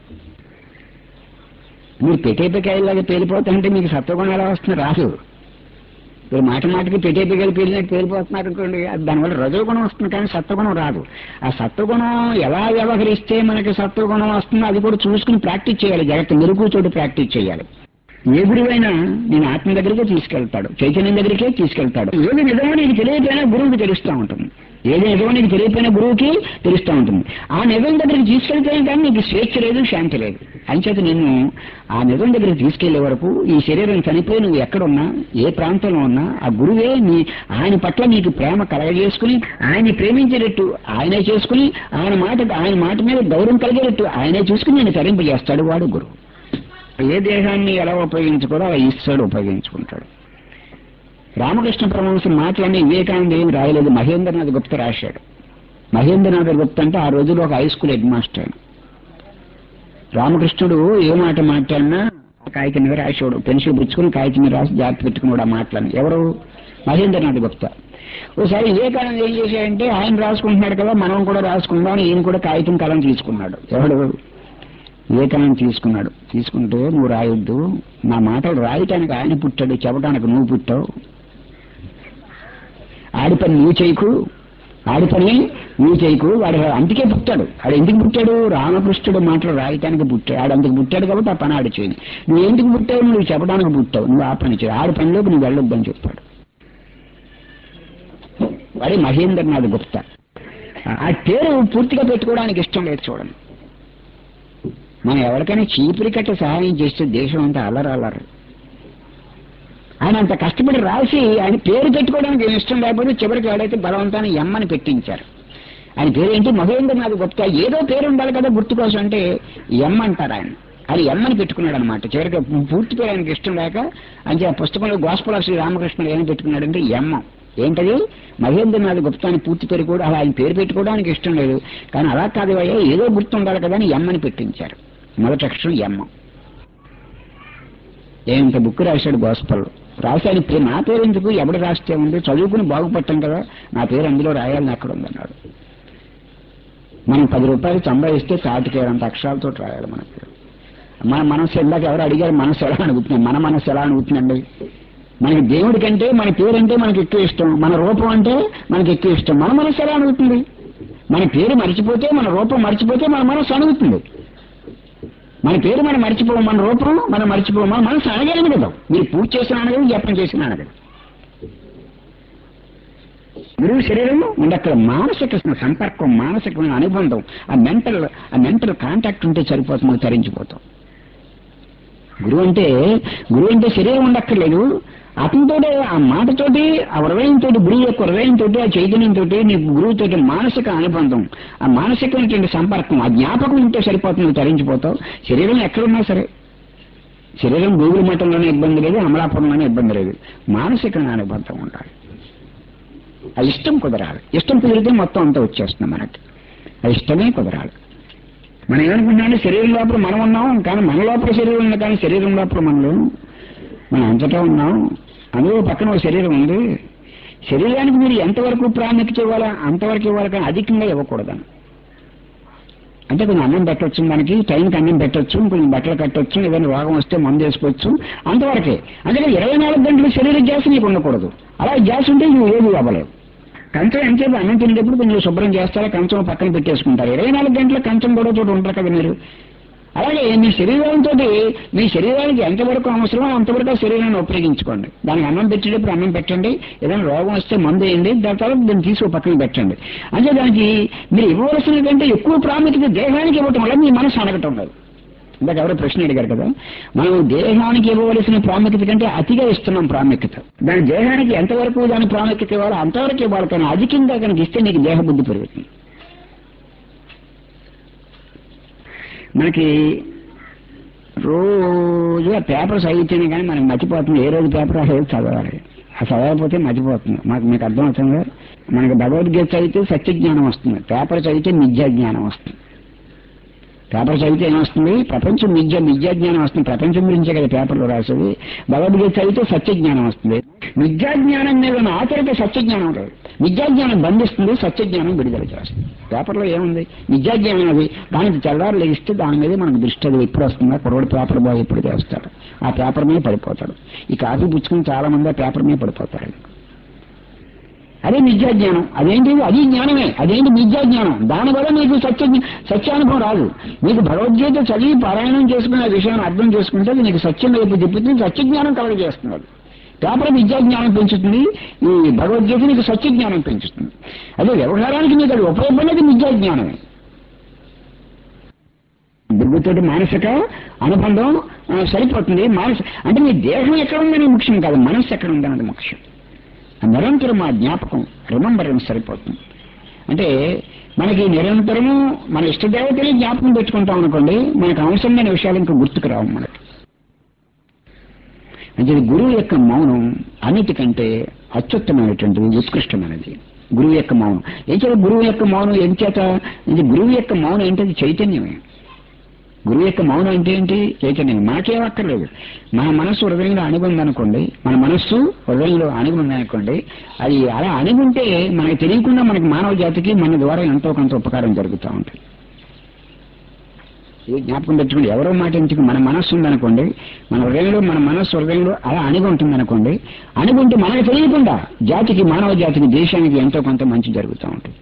మీరు పెట్టేపికాయలాగా పేలిపోతాయంటే మీకు సత్వగుణం ఎలా వస్తుంది రాదు మీరు మాట మాటకి పెట్టేపికాయలు పేలినట్టు పేలిపోతున్నారు అనుకోండి అది దానివల్ల రజోగుణం వస్తుంది కానీ సత్వగుణం రాదు ఆ సత్వగుణం ఎలా వ్యవహరిస్తే మనకి సత్వగుణం వస్తుందో అది కూడా చూసుకుని ప్రాక్టీస్ చేయాలి జాగ్రత్త మెరుగుతోటి ప్రాక్టీస్ చేయాలి ఏ గురువైనా నేను ఆత్మ దగ్గరికే తీసుకెళ్తాడు చైతన్యం దగ్గరికే తీసుకెళ్తాడు ఏది నిజమో నీకు తెలియకపోయినా గురువుకి తెలుస్తూ ఉంటుంది ఏది నిజమో నీకు తెలియకపోయినా గురువుకి తెలుస్తూ ఉంటుంది ఆ నిజం దగ్గరికి తీసుకెళ్తేనే కానీ నీకు స్వేచ్ఛ లేదు శాంతి లేదు అంచేత నిన్ను ఆ నిజం దగ్గరికి తీసుకెళ్లే వరకు ఈ శరీరం చనిపోయి నువ్వు ఎక్కడున్నా ఏ ప్రాంతంలో ఉన్నా ఆ గురువే నీ ఆయన పట్ల నీకు ప్రేమ కలగజేసుకుని ఆయన్ని ప్రేమించేటట్టు ఆయనే చేసుకుని ఆయన మాట ఆయన మాట మీద గౌరవం కలిగేటట్టు ఆయనే చూసుకుని నేను తరింపజేస్తాడు వాడు గురువు ఏ దేహాన్ని ఎలా ఉపయోగించుకోవాలో అలా ఈశ్వరుడు ఉపయోగించుకుంటాడు రామకృష్ణ పరమహంస మాటలన్నీ వివేకానంద ఏమి రాయలేదు మహేంద్రనాథ్ గుప్త రాశాడు మహేంద్రనాథ్ గుప్త అంటే ఆ రోజుల్లో ఒక హై స్కూల్ హెడ్ మాస్టర్ ఆయన రామకృష్ణుడు ఏ మాట మాట్లాడినా కాగితం మీద రాసేవాడు పెన్సిల్ పుచ్చుకుని కాగితం మీద రాసి జాగ్రత్త పెట్టుకున్నాడు ఆ మాటలని ఎవరు మహేంద్రనాథ్ గుప్త ఒకసారి వివేకానంద ఏం చేశాడంటే ఆయన రాసుకుంటున్నాడు కదా మనం కూడా రాసుకుందాం అని ఈయన కూడా కాగితం కలం తీసుకున్నాడు ఎవడు వివేకానంద తీసుకున్నాడు తీసుకుంటే నువ్వు రాయొద్దు నా మాటలు రాయటానికి ఆయన పుట్టాడు చెప్పడానికి నువ్వు పుట్టావు ఆడి పని నువ్వు చేయకు ఆడి పని నువ్వు చేయకు వాడు అందుకే పుట్టాడు ఆడు ఎందుకు పుట్టాడు రామకృష్ణుడు మాటలు రాయటానికి పుట్టాడు ఆడు అందుకు పుట్టాడు కాబట్టి ఆ పని ఆడు చేయని నువ్వు ఎందుకు పుట్టావు నువ్వు చెప్పడానికి పుట్టావు నువ్వు ఆ పని చేయి ఆడి పనిలోకి నువ్వు వెళ్ళొద్దని చెప్పాడు వాడి మహేంద్రనాథ్ గుప్తా ఆ పేరు పూర్తిగా పెట్టుకోవడానికి ఇష్టం లేదు చూడండి మనం ఎవరికైనా చీపురి కట్ట సహాయం చేస్తే దేశం అంతా అల్లరి అల్లరు ఆయన అంత కష్టపడి రాసి ఆయన పేరు పెట్టుకోవడానికి ఏం ఇష్టం లేకపోతే చివరికి వాడైతే బలవంతాన్ని ఎమ్మని పెట్టించారు ఆయన పేరు ఏంటి మహేంద్రనాథ్ గుప్తా ఏదో పేరు ఉండాలి కదా గుర్తు కోసం అంటే ఎమ్ అంటారు ఆయన ఆయన ఎమ్మని పెట్టుకున్నాడు అనమాట చివరికి పూర్తి పేరు ఆయనకి ఇష్టం లేక అంటే ఆ పుస్తకంలో గోస్పల శ్రీ రామకృష్ణుడు ఏం పెట్టుకున్నాడంటే ఎమ్మ ఏంటది మహేంద్రనాథ్ గుప్తా అని పూర్తి పేరు కూడా అలా ఆయన పేరు పెట్టుకోవడానికి ఇష్టం లేదు కానీ అలా కాదు అయ్యా ఏదో గుర్తు ఉండాలి కదా అని ఎమ్మని పెట్టించారు మొదటి అక్షరం ఎమ్మ ఏంత బుక్ రాశాడు గోస్పల్ రాశాడు పేరు నా పేరు ఎందుకు ఎవడు రాస్తే ఉంది చదువుకుని బాగుపడటం కదా నా పేరు అందులో రాయాలని అక్కడ ఉందన్నాడు మనం పది రూపాయలు సంపాదిస్తే తాటికేరంత అక్షరాలతో రాయాలి మన పేరు మన మనసు ఇందాక ఎవరు అడిగారు మనసు ఎలా అడుగుతున్నాం మన మనసు ఎలా అడుగుతుందండి మనకి దేవుడి కంటే మన పేరు అంటే మనకి ఎక్కువ ఇష్టం మన రూపం అంటే మనకి ఎక్కువ ఇష్టం మన మనసు ఎలా అడుగుతుంది మన పేరు మర్చిపోతే మన రూపం మర్చిపోతే మన మనసు అడుగుతుంది మన పేరు మనం మర్చిపోం మన రూపం మనం మర్చిపోం మన మనసు అనగలిగి కదా మీరు పూజ చేసిన అనగదు జపం చేసిన అనగదు గురువు శరీరం ఉండక్కడ మానసిక సంపర్కం మానసికమైన అనుబంధం ఆ మెంటల్ ఆ మెంటల్ కాంటాక్ట్ ఉంటే సరిపోతుంది తరించిపోతాం గురువు అంటే గురువు అంటే శరీరం ఉండక్కర్లేదు అతనితోటి ఆ మాటతోటి ఆ హృదయంతో గురువు యొక్క హృదయంతో ఆ చైతన్యంతో నీ గురువుతో మానసిక అనుబంధం ఆ మానసికమైనటువంటి సంపర్కం ఆ జ్ఞాపకం ఉంటే సరిపోతుంది నువ్వు తరించిపోతావు శరీరం ఎక్కడున్నా సరే శరీరం గూగుల్ మఠంలోనే ఇబ్బంది లేదు అమలాపురంలోనే ఇబ్బంది లేదు మానసికమైన అనుబంధం ఉండాలి ఆ ఇష్టం కుదరాలి ఇష్టం కుదిరితే మొత్తం అంతా వచ్చేస్తుంది మనకి ఆ ఇష్టమే కుదరాలి మనం ఏమనుకుంటున్నాం శరీరం లోపల మనం ఉన్నాం కానీ మన లోపల శరీరం ఉంది కానీ శరీరం లోపల మనం లేము మనం అంతటా ఉన్నాం అందులో పక్కన ఒక శరీరం ఉంది శరీరానికి మీరు ఎంతవరకు ప్రాముఖ్యత ఇవ్వాలా అంతవరకు ఇవ్వాలి కానీ అధికంగా ఇవ్వకూడదని అంటే కొంచెం అన్నం పెట్టొచ్చు మనకి టైంకి అన్నం పెట్టొచ్చు కొంచెం బట్టలు కట్టొచ్చు ఏదైనా రోగం వస్తే మందు వేసుకోవచ్చు అంతవరకే అందుకని ఇరవై నాలుగు గంటలు శరీర గ్యాస్ నీకు ఉండకూడదు అలా గ్యాస్ ఉంటే నువ్వు ఏది అవ్వలేవు కంచం ఎంతసేపు అన్నం తినేటప్పుడు కొంచెం శుభ్రం చేస్తారా కంచం పక్కన పెట్టేసుకుంటారు ఇరవై నాలుగు గంటల కంచం కూడా చోట ఉంటారు కదా మీరు అలాగే మీ శరీరంతో మీ శరీరానికి ఎంతవరకు అవసరమో అంతవరకు ఆ శరీరాన్ని ఉపయోగించుకోండి దానికి అన్నం పెట్టేటప్పుడు అన్నం పెట్టండి ఏదైనా రోగం వస్తే మందు వేయండి దాని తర్వాత దాన్ని తీసి పక్కన పెట్టండి అంటే దానికి మీరు ఇవ్వవలసిన కంటే ఎక్కువ ప్రాముఖ్యత దేహానికి ఇవ్వటం వల్ల మీ మనసు అనగటం లేదు ఇందాక ఎవరో ప్రశ్న అడిగారు కదా మనం దేహానికి ఇవ్వవలసిన ప్రాముఖ్యత కంటే అతిగా ఇస్తున్నాం ప్రాముఖ్యత దాని దేహానికి ఎంతవరకు దాని ప్రాముఖ్యత ఇవ్వాలో అంతవరకు ఇవ్వాలి కానీ అధికంగా కనుక ఇస్తే నీకు దేహ బుద్ధి పెరుగుతుంది మనకి రోజు ఆ పేపర్ చదివితేనే కానీ మనకి మర్చిపోతుంది ఏ రోజు పేపర్ ఆ రోజు చదవాలి ఆ చదవకపోతే మర్చిపోతుంది మాకు మీకు అర్థం అవుతుందా మనకి భగవద్గీత చదివితే సత్య జ్ఞానం వస్తుంది పేపర్ చదివితే మిథ్యా జ్ఞానం వస్తుంది పేపర్ చదివితే ఏమొస్తుంది ప్రపంచం విద్య విద్యాజ్ఞానం వస్తుంది ప్రపంచం గురించే కదా పేపర్లో రాసేది భగవద్గీత చదివితే సత్యజ్ఞానం వస్తుంది విద్యాజ్ఞానం మీద ఉన్న ఆచరితే సత్యజ్ఞానం రాదు విద్యాజ్ఞానం బంధిస్తుంది సత్యజ్ఞానం విడుదల చేస్తుంది పేపర్లో ఏముంది విద్యాజ్ఞానం అది దానికి తెల్లారులు ఇస్తే దాని మీద మనకు దృష్టి అది ఎప్పుడు వస్తుందా కుర్రోడు పేపర్ బాయ్ ఎప్పుడు చేస్తాడు ఆ పేపర్ మీద పడిపోతాడు ఈ కాఫీ పుచ్చుకుని చాలా మంది ఆ పేపర్ మీద పడిపోతారు అదే విద్యాజ్ఞానం అదేంటి అది జ్ఞానమే అదేంటి విద్యాజ్ఞానం దానివల్ల మీకు సత్య సత్యానుభవం రాదు మీకు భగవద్గీత చదివి పారాయణం చేసుకుని ఆ విషయాన్ని అర్థం చేసుకుంటే అది నీకు సత్యం వైపు తిప్పుతుంది సత్యజ్ఞానం కలగజేస్తున్నారు పేపర్ విద్యాజ్ఞానం పెంచుతుంది ఈ భగవద్గీత నీకు సత్యజ్ఞానం పెంచుతుంది అదే వ్యవహారానికి నీకు అది ఉపయోగపడేది విద్యాజ్ఞానమే దుర్గుతోటి మానసిక అనుబంధం ఆ, సరిపోతుంది మానస అంటే మీ దేహం ఎక్కడ ఉందనే ముఖ్యం కాదు మనసు ఎక్కడ ఉందన్నది ముఖ్యం ఆ నిరంతరం ఆ జ్ఞాపకం రిమంబరెన్స్ సరిపోతుంది అంటే మనకి నిరంతరము మన ఇష్టదేవతని జ్ఞాపకం పెట్టుకుంటాం అనుకోండి మనకు అవసరమైన విషయాలు ఇంకా గుర్తుకు రావు మనకి అంటే గురువు యొక్క మౌనం అన్నిటికంటే అత్యుత్తమైనటువంటిది ఉత్కృష్టమైనది గురువు యొక్క మౌనం ఏం చేత గురువు యొక్క మౌనం ఏం చేత ఇది గురువు యొక్క మౌనం ఏంటది చైతన్యమే గురువు యొక్క మౌనం అంటే ఏంటి చైతన్యం మనకేం అక్కర్లేదు మన మనస్సు హృదయంలో అణిగుంది అనుకోండి మన మనస్సు హృదయంలో అణిగుంది అనుకోండి అది అలా అణిగుంటే మనకు తెలియకుండా మనకి మానవ జాతికి మన ద్వారా ఎంతో కొంత ఉపకారం జరుగుతూ ఉంటుంది ఇది జ్ఞాపకం తెచ్చుకోండి ఎవరో మాట ఎందుకు మన మనస్సు ఉందనుకోండి మన హృదయంలో మన మనస్సు హృదయంలో అలా అణిగి ఉంటుంది అనుకోండి అణిగుంటే మనకు తెలియకుండా జాతికి మానవ జాతికి దేశానికి ఎంతో కొంత మంచి జరుగుతూ ఉంటుంది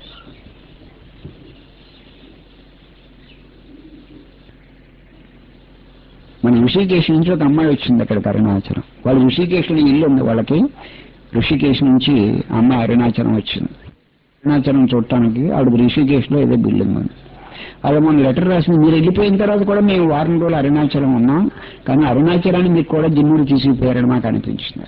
మన ఋషికేశ్ నుంచి ఒక అమ్మాయి వచ్చింది అక్కడికి అరుణాచలం వాళ్ళు ఋషికేశ్లో ఇల్లు ఉంది వాళ్ళకి ఋషికేశ్ నుంచి ఆ అమ్మాయి అరుణాచలం వచ్చింది అరుణాచలం చూడటానికి ఆవిడ ఋషికేశ్లో ఏదో బిల్డింగ్ ఉంది అలా మొన్న లెటర్ రాసింది మీరు వెళ్ళిపోయిన తర్వాత కూడా మేము వారం రోజులు అరుణాచలం ఉన్నాం కానీ అరుణాచలాన్ని మీకు కూడా జిన్నుడు తీసుకుపోయారని మాకు అనిపించింది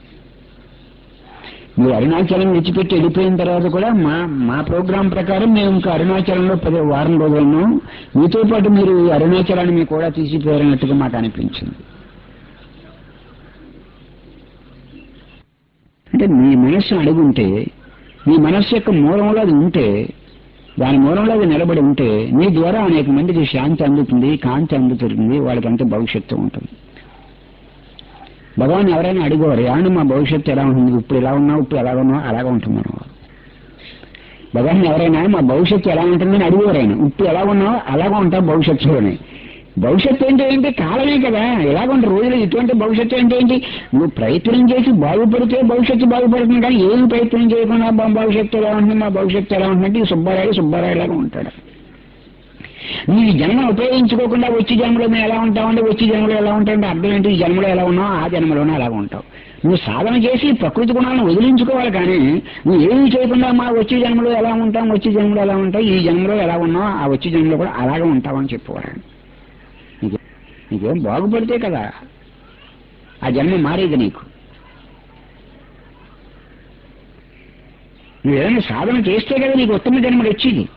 మీరు అరుణాచలం విడిచిపెట్టి వెళ్ళిపోయిన తర్వాత కూడా మా మా ప్రోగ్రాం ప్రకారం మేము ఇంకా అరుణాచలంలో పది వారం రోజులు ఉన్నాం మీతో పాటు మీరు అరుణాచలాన్ని మీకు కూడా తీసిపోయారన్నట్టుగా మాకు అనిపించింది అంటే మీ మనస్సు అడుగుంటే మీ మనస్సు యొక్క మూలంలో అది ఉంటే దాని మూలంలో అది నిలబడి ఉంటే మీ ద్వారా అనేక మందికి శాంతి అందుతుంది కాంతి అందుతుంది వాళ్ళకి అంత భవిష్యత్తు ఉంటుంది భగవాన్ ఎవరైనా అడిగేవారు ఏమన్నా మా భవిష్యత్తు ఎలా ఉంటుంది ఇప్పుడు ఎలా ఉన్నావు ఇప్పుడు ఎలా ఉన్నావు అలాగే ఉంటుంది మనం భగవాన్ ఎవరైనా మా భవిష్యత్తు ఎలా ఉంటుందని అడిగేవారు ఆయన ఇప్పుడు ఎలా ఉన్నావు అలాగే ఉంటావు భవిష్యత్తులోనే భవిష్యత్తు అంటే ఏంటి కాలమే కదా ఎలాగుంటే రోజులు ఇటువంటి భవిష్యత్తు అంటే ఏంటి నువ్వు ప్రయత్నం చేసి బాగుపడితే భవిష్యత్తు బాగుపడుతుంది కానీ ఏం ప్రయత్నం చేయకుండా మా భవిష్యత్తు ఎలా ఉంటుంది మా భవిష్యత్తు ఎలా ఉంటుందంటే ఈ సుబ్బారాయుడు సుబ్బారాయుడు లాగా ఉంటాడు నీ జన్మ ఉపయోగించుకోకుండా వచ్చి జన్మలో మేము ఎలా ఉంటామంటే వచ్చి జన్మలో ఎలా ఉంటామంటే అర్థం ఏంటి ఈ జన్మలో ఎలా ఉన్నావు ఆ జన్మలోనే ఎలా ఉంటావు నువ్వు సాధన చేసి ప్రకృతి గుణాలను వదిలించుకోవాలి కానీ నువ్వు ఏమీ చేయకుండా మా వచ్చే జన్మలో ఎలా ఉంటాం వచ్చే జన్మలో ఎలా ఉంటావు ఈ జన్మలో ఎలా ఉన్నావు ఆ వచ్చే జన్మలో కూడా అలాగే ఉంటావని చెప్పేవారు నీకు నీకేం బాగుపడితే కదా ఆ జన్మ మారేది నీకు నువ్వు ఏదైనా సాధన చేస్తే కదా నీకు ఉత్తమ జన్మలు వచ్చేది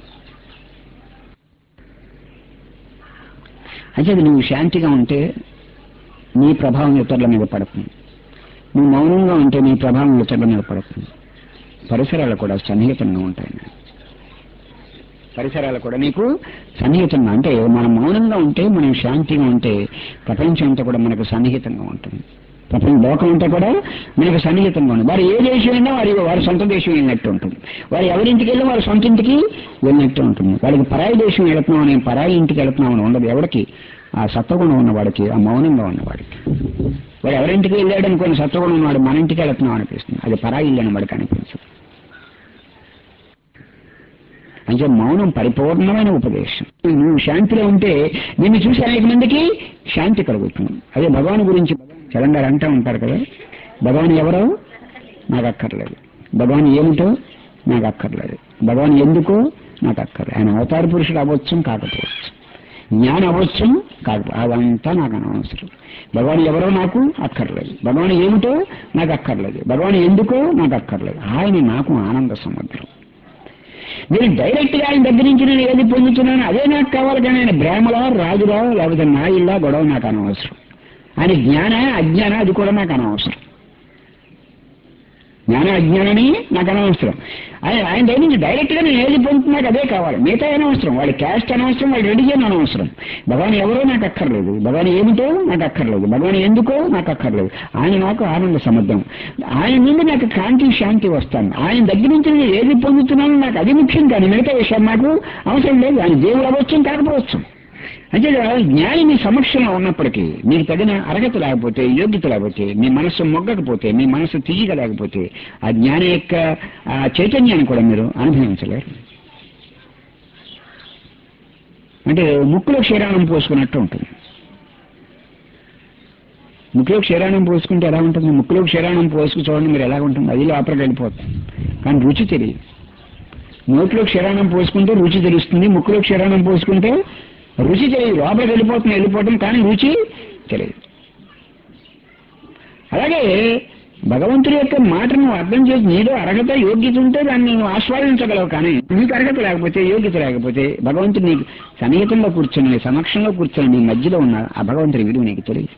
అయితే అది నువ్వు శాంతిగా ఉంటే నీ ప్రభావం ఇతరుల మీద పడుతుంది నువ్వు మౌనంగా ఉంటే నీ ప్రభావం ఇతరుల మీద పడుతుంది పరిసరాలు కూడా సన్నిహితంగా ఉంటాయి పరిసరాలు కూడా నీకు సన్నిహితంగా అంటే మనం మౌనంగా ఉంటే మనం శాంతిగా ఉంటే ప్రపంచం అంతా కూడా మనకు సన్నిహితంగా ఉంటుంది ప్రపంచ లోకం అంతా కూడా మనకు సన్నిహితంగా ఉంటుంది వారు ఏ దేశం అయినా వారి వారి సొంత దేశం వెళ్ళినట్టు ఉంటుంది వారు ఎవరింటికి వెళ్ళి వారి సొంత ఇంటికి వెళ్ళినట్టు ఉంటుంది వాడికి పరాయి దేశం వెళుతున్నాం అని పరాయి ఇంటికి వెళుతున్నాం అని ఉండదు ఎవరికి ఆ సత్వగుణం ఉన్నవాడికి ఆ మౌనంగా ఉన్నవాడికి వాడు ఎవరింటికి వెళ్ళాడు అనుకోని సత్వగుణం ఉన్నవాడు మన ఇంటికి వెళుతున్నాం అనిపిస్తుంది అది పరాయి ఇల్లు అని వాడికి అనిపించదు అంటే మౌనం పరిపూర్ణమైన ఉపదేశం నువ్వు శాంతిలో ఉంటే నిన్ను చూసి అనేక మందికి శాంతి కలుగుతుంది అదే భగవాన్ గురించి చరణ్ గారు అంటూ ఉంటారు కదా భగవాన్ ఎవరో నాకు అక్కర్లేదు భగవాన్ ఏమిటో నాకు అక్కర్లేదు భగవాన్ ఎందుకో నాకు అక్కర్లేదు ఆయన అవతార పురుషుడు అవ్వచ్చు కాకపోవచ్చు జ్ఞానం అవ్వచ్చు కాకపో అదంతా నాకు అనవసరం భగవాన్ ఎవరో నాకు అక్కర్లేదు భగవాన్ ఏమిటో నాకు అక్కర్లేదు భగవాన్ ఎందుకో నాకు అక్కర్లేదు ఆయన నాకు ఆనంద సముద్రం నేను డైరెక్ట్ గా ఆయన దగ్గర నుంచి నేను ఏది పొందుతున్నాను అదే నాకు కావాలి కానీ ఆయన బ్రాహ్మలా రాజులా లేకపోతే నాయిల్లా గొడవ నాకు అనవసరం ఆయన జ్ఞాన అజ్ఞాన అది కూడా నాకు అనవసరం జ్ఞానం అజ్ఞానని నాకు అనవసరం ఆయన ఆయన దగ్గర నుంచి డైరెక్ట్ గా నేను ఏది పొందుతున్నా నాకు అదే కావాలి మిగతా అనవసరం వాడి క్యాస్ట్ అనవసరం వాడి రిలీజియన్ అనవసరం భగవాన్ ఎవరో నాకు అక్కర్లేదు భగవాన్ ఏమిటో నాకు అక్కర్లేదు భగవాన్ ఎందుకో నాకు అక్కర్లేదు ఆయన నాకు ఆనంద సముద్రం ఆయన నుండి నాకు కాంతి శాంతి వస్తాను ఆయన దగ్గర నుంచి నేను ఏది పొందుతున్నానో నాకు అది ముఖ్యం కానీ మిగతా విషయం నాకు అవసరం లేదు ఆయన దేవుడు అవ్వచ్చు కాకపోవచ్చు అంటే జ్ఞాని మీ సమక్షంలో ఉన్నప్పటికీ మీకు తగిన అర్హత లేకపోతే యోగ్యత లేకపోతే మీ మనస్సు మొగ్గకపోతే మీ మనస్సు తీయగ లేకపోతే ఆ జ్ఞాని యొక్క ఆ చైతన్యాన్ని కూడా మీరు అనుభవించలేరు అంటే ముక్కులో క్షీరాణం పోసుకున్నట్టు ఉంటుంది ముక్కులో క్షీరాణం పోసుకుంటే ఎలా ఉంటుంది ముక్కులో క్షీరాణం పోసుకు చూడండి మీరు ఎలా ఉంటుంది అది లోపలికి వెళ్ళిపోతుంది కానీ రుచి తెలియదు నోట్లో క్షీరాణం పోసుకుంటే రుచి తెలుస్తుంది ముక్కులో క్షీరాణం పోసుకుంటే రుచి తెలియదు లోపలికి వెళ్ళిపోతుంది వెళ్ళిపోవటం కానీ రుచి తెలియదు అలాగే భగవంతుడి యొక్క మాట నువ్వు అర్థం చేసి నీలో అర్హత యోగ్యత ఉంటే దాన్ని నువ్వు ఆస్వాదించగలవు కానీ నీకు అర్హత లేకపోతే యోగ్యత లేకపోతే భగవంతుడు నీకు సన్నిహితంలో కూర్చొని నీ సమక్షంలో కూర్చొని నీ మధ్యలో ఉన్న ఆ భగవంతుడి విలువ నీకు తెలియదు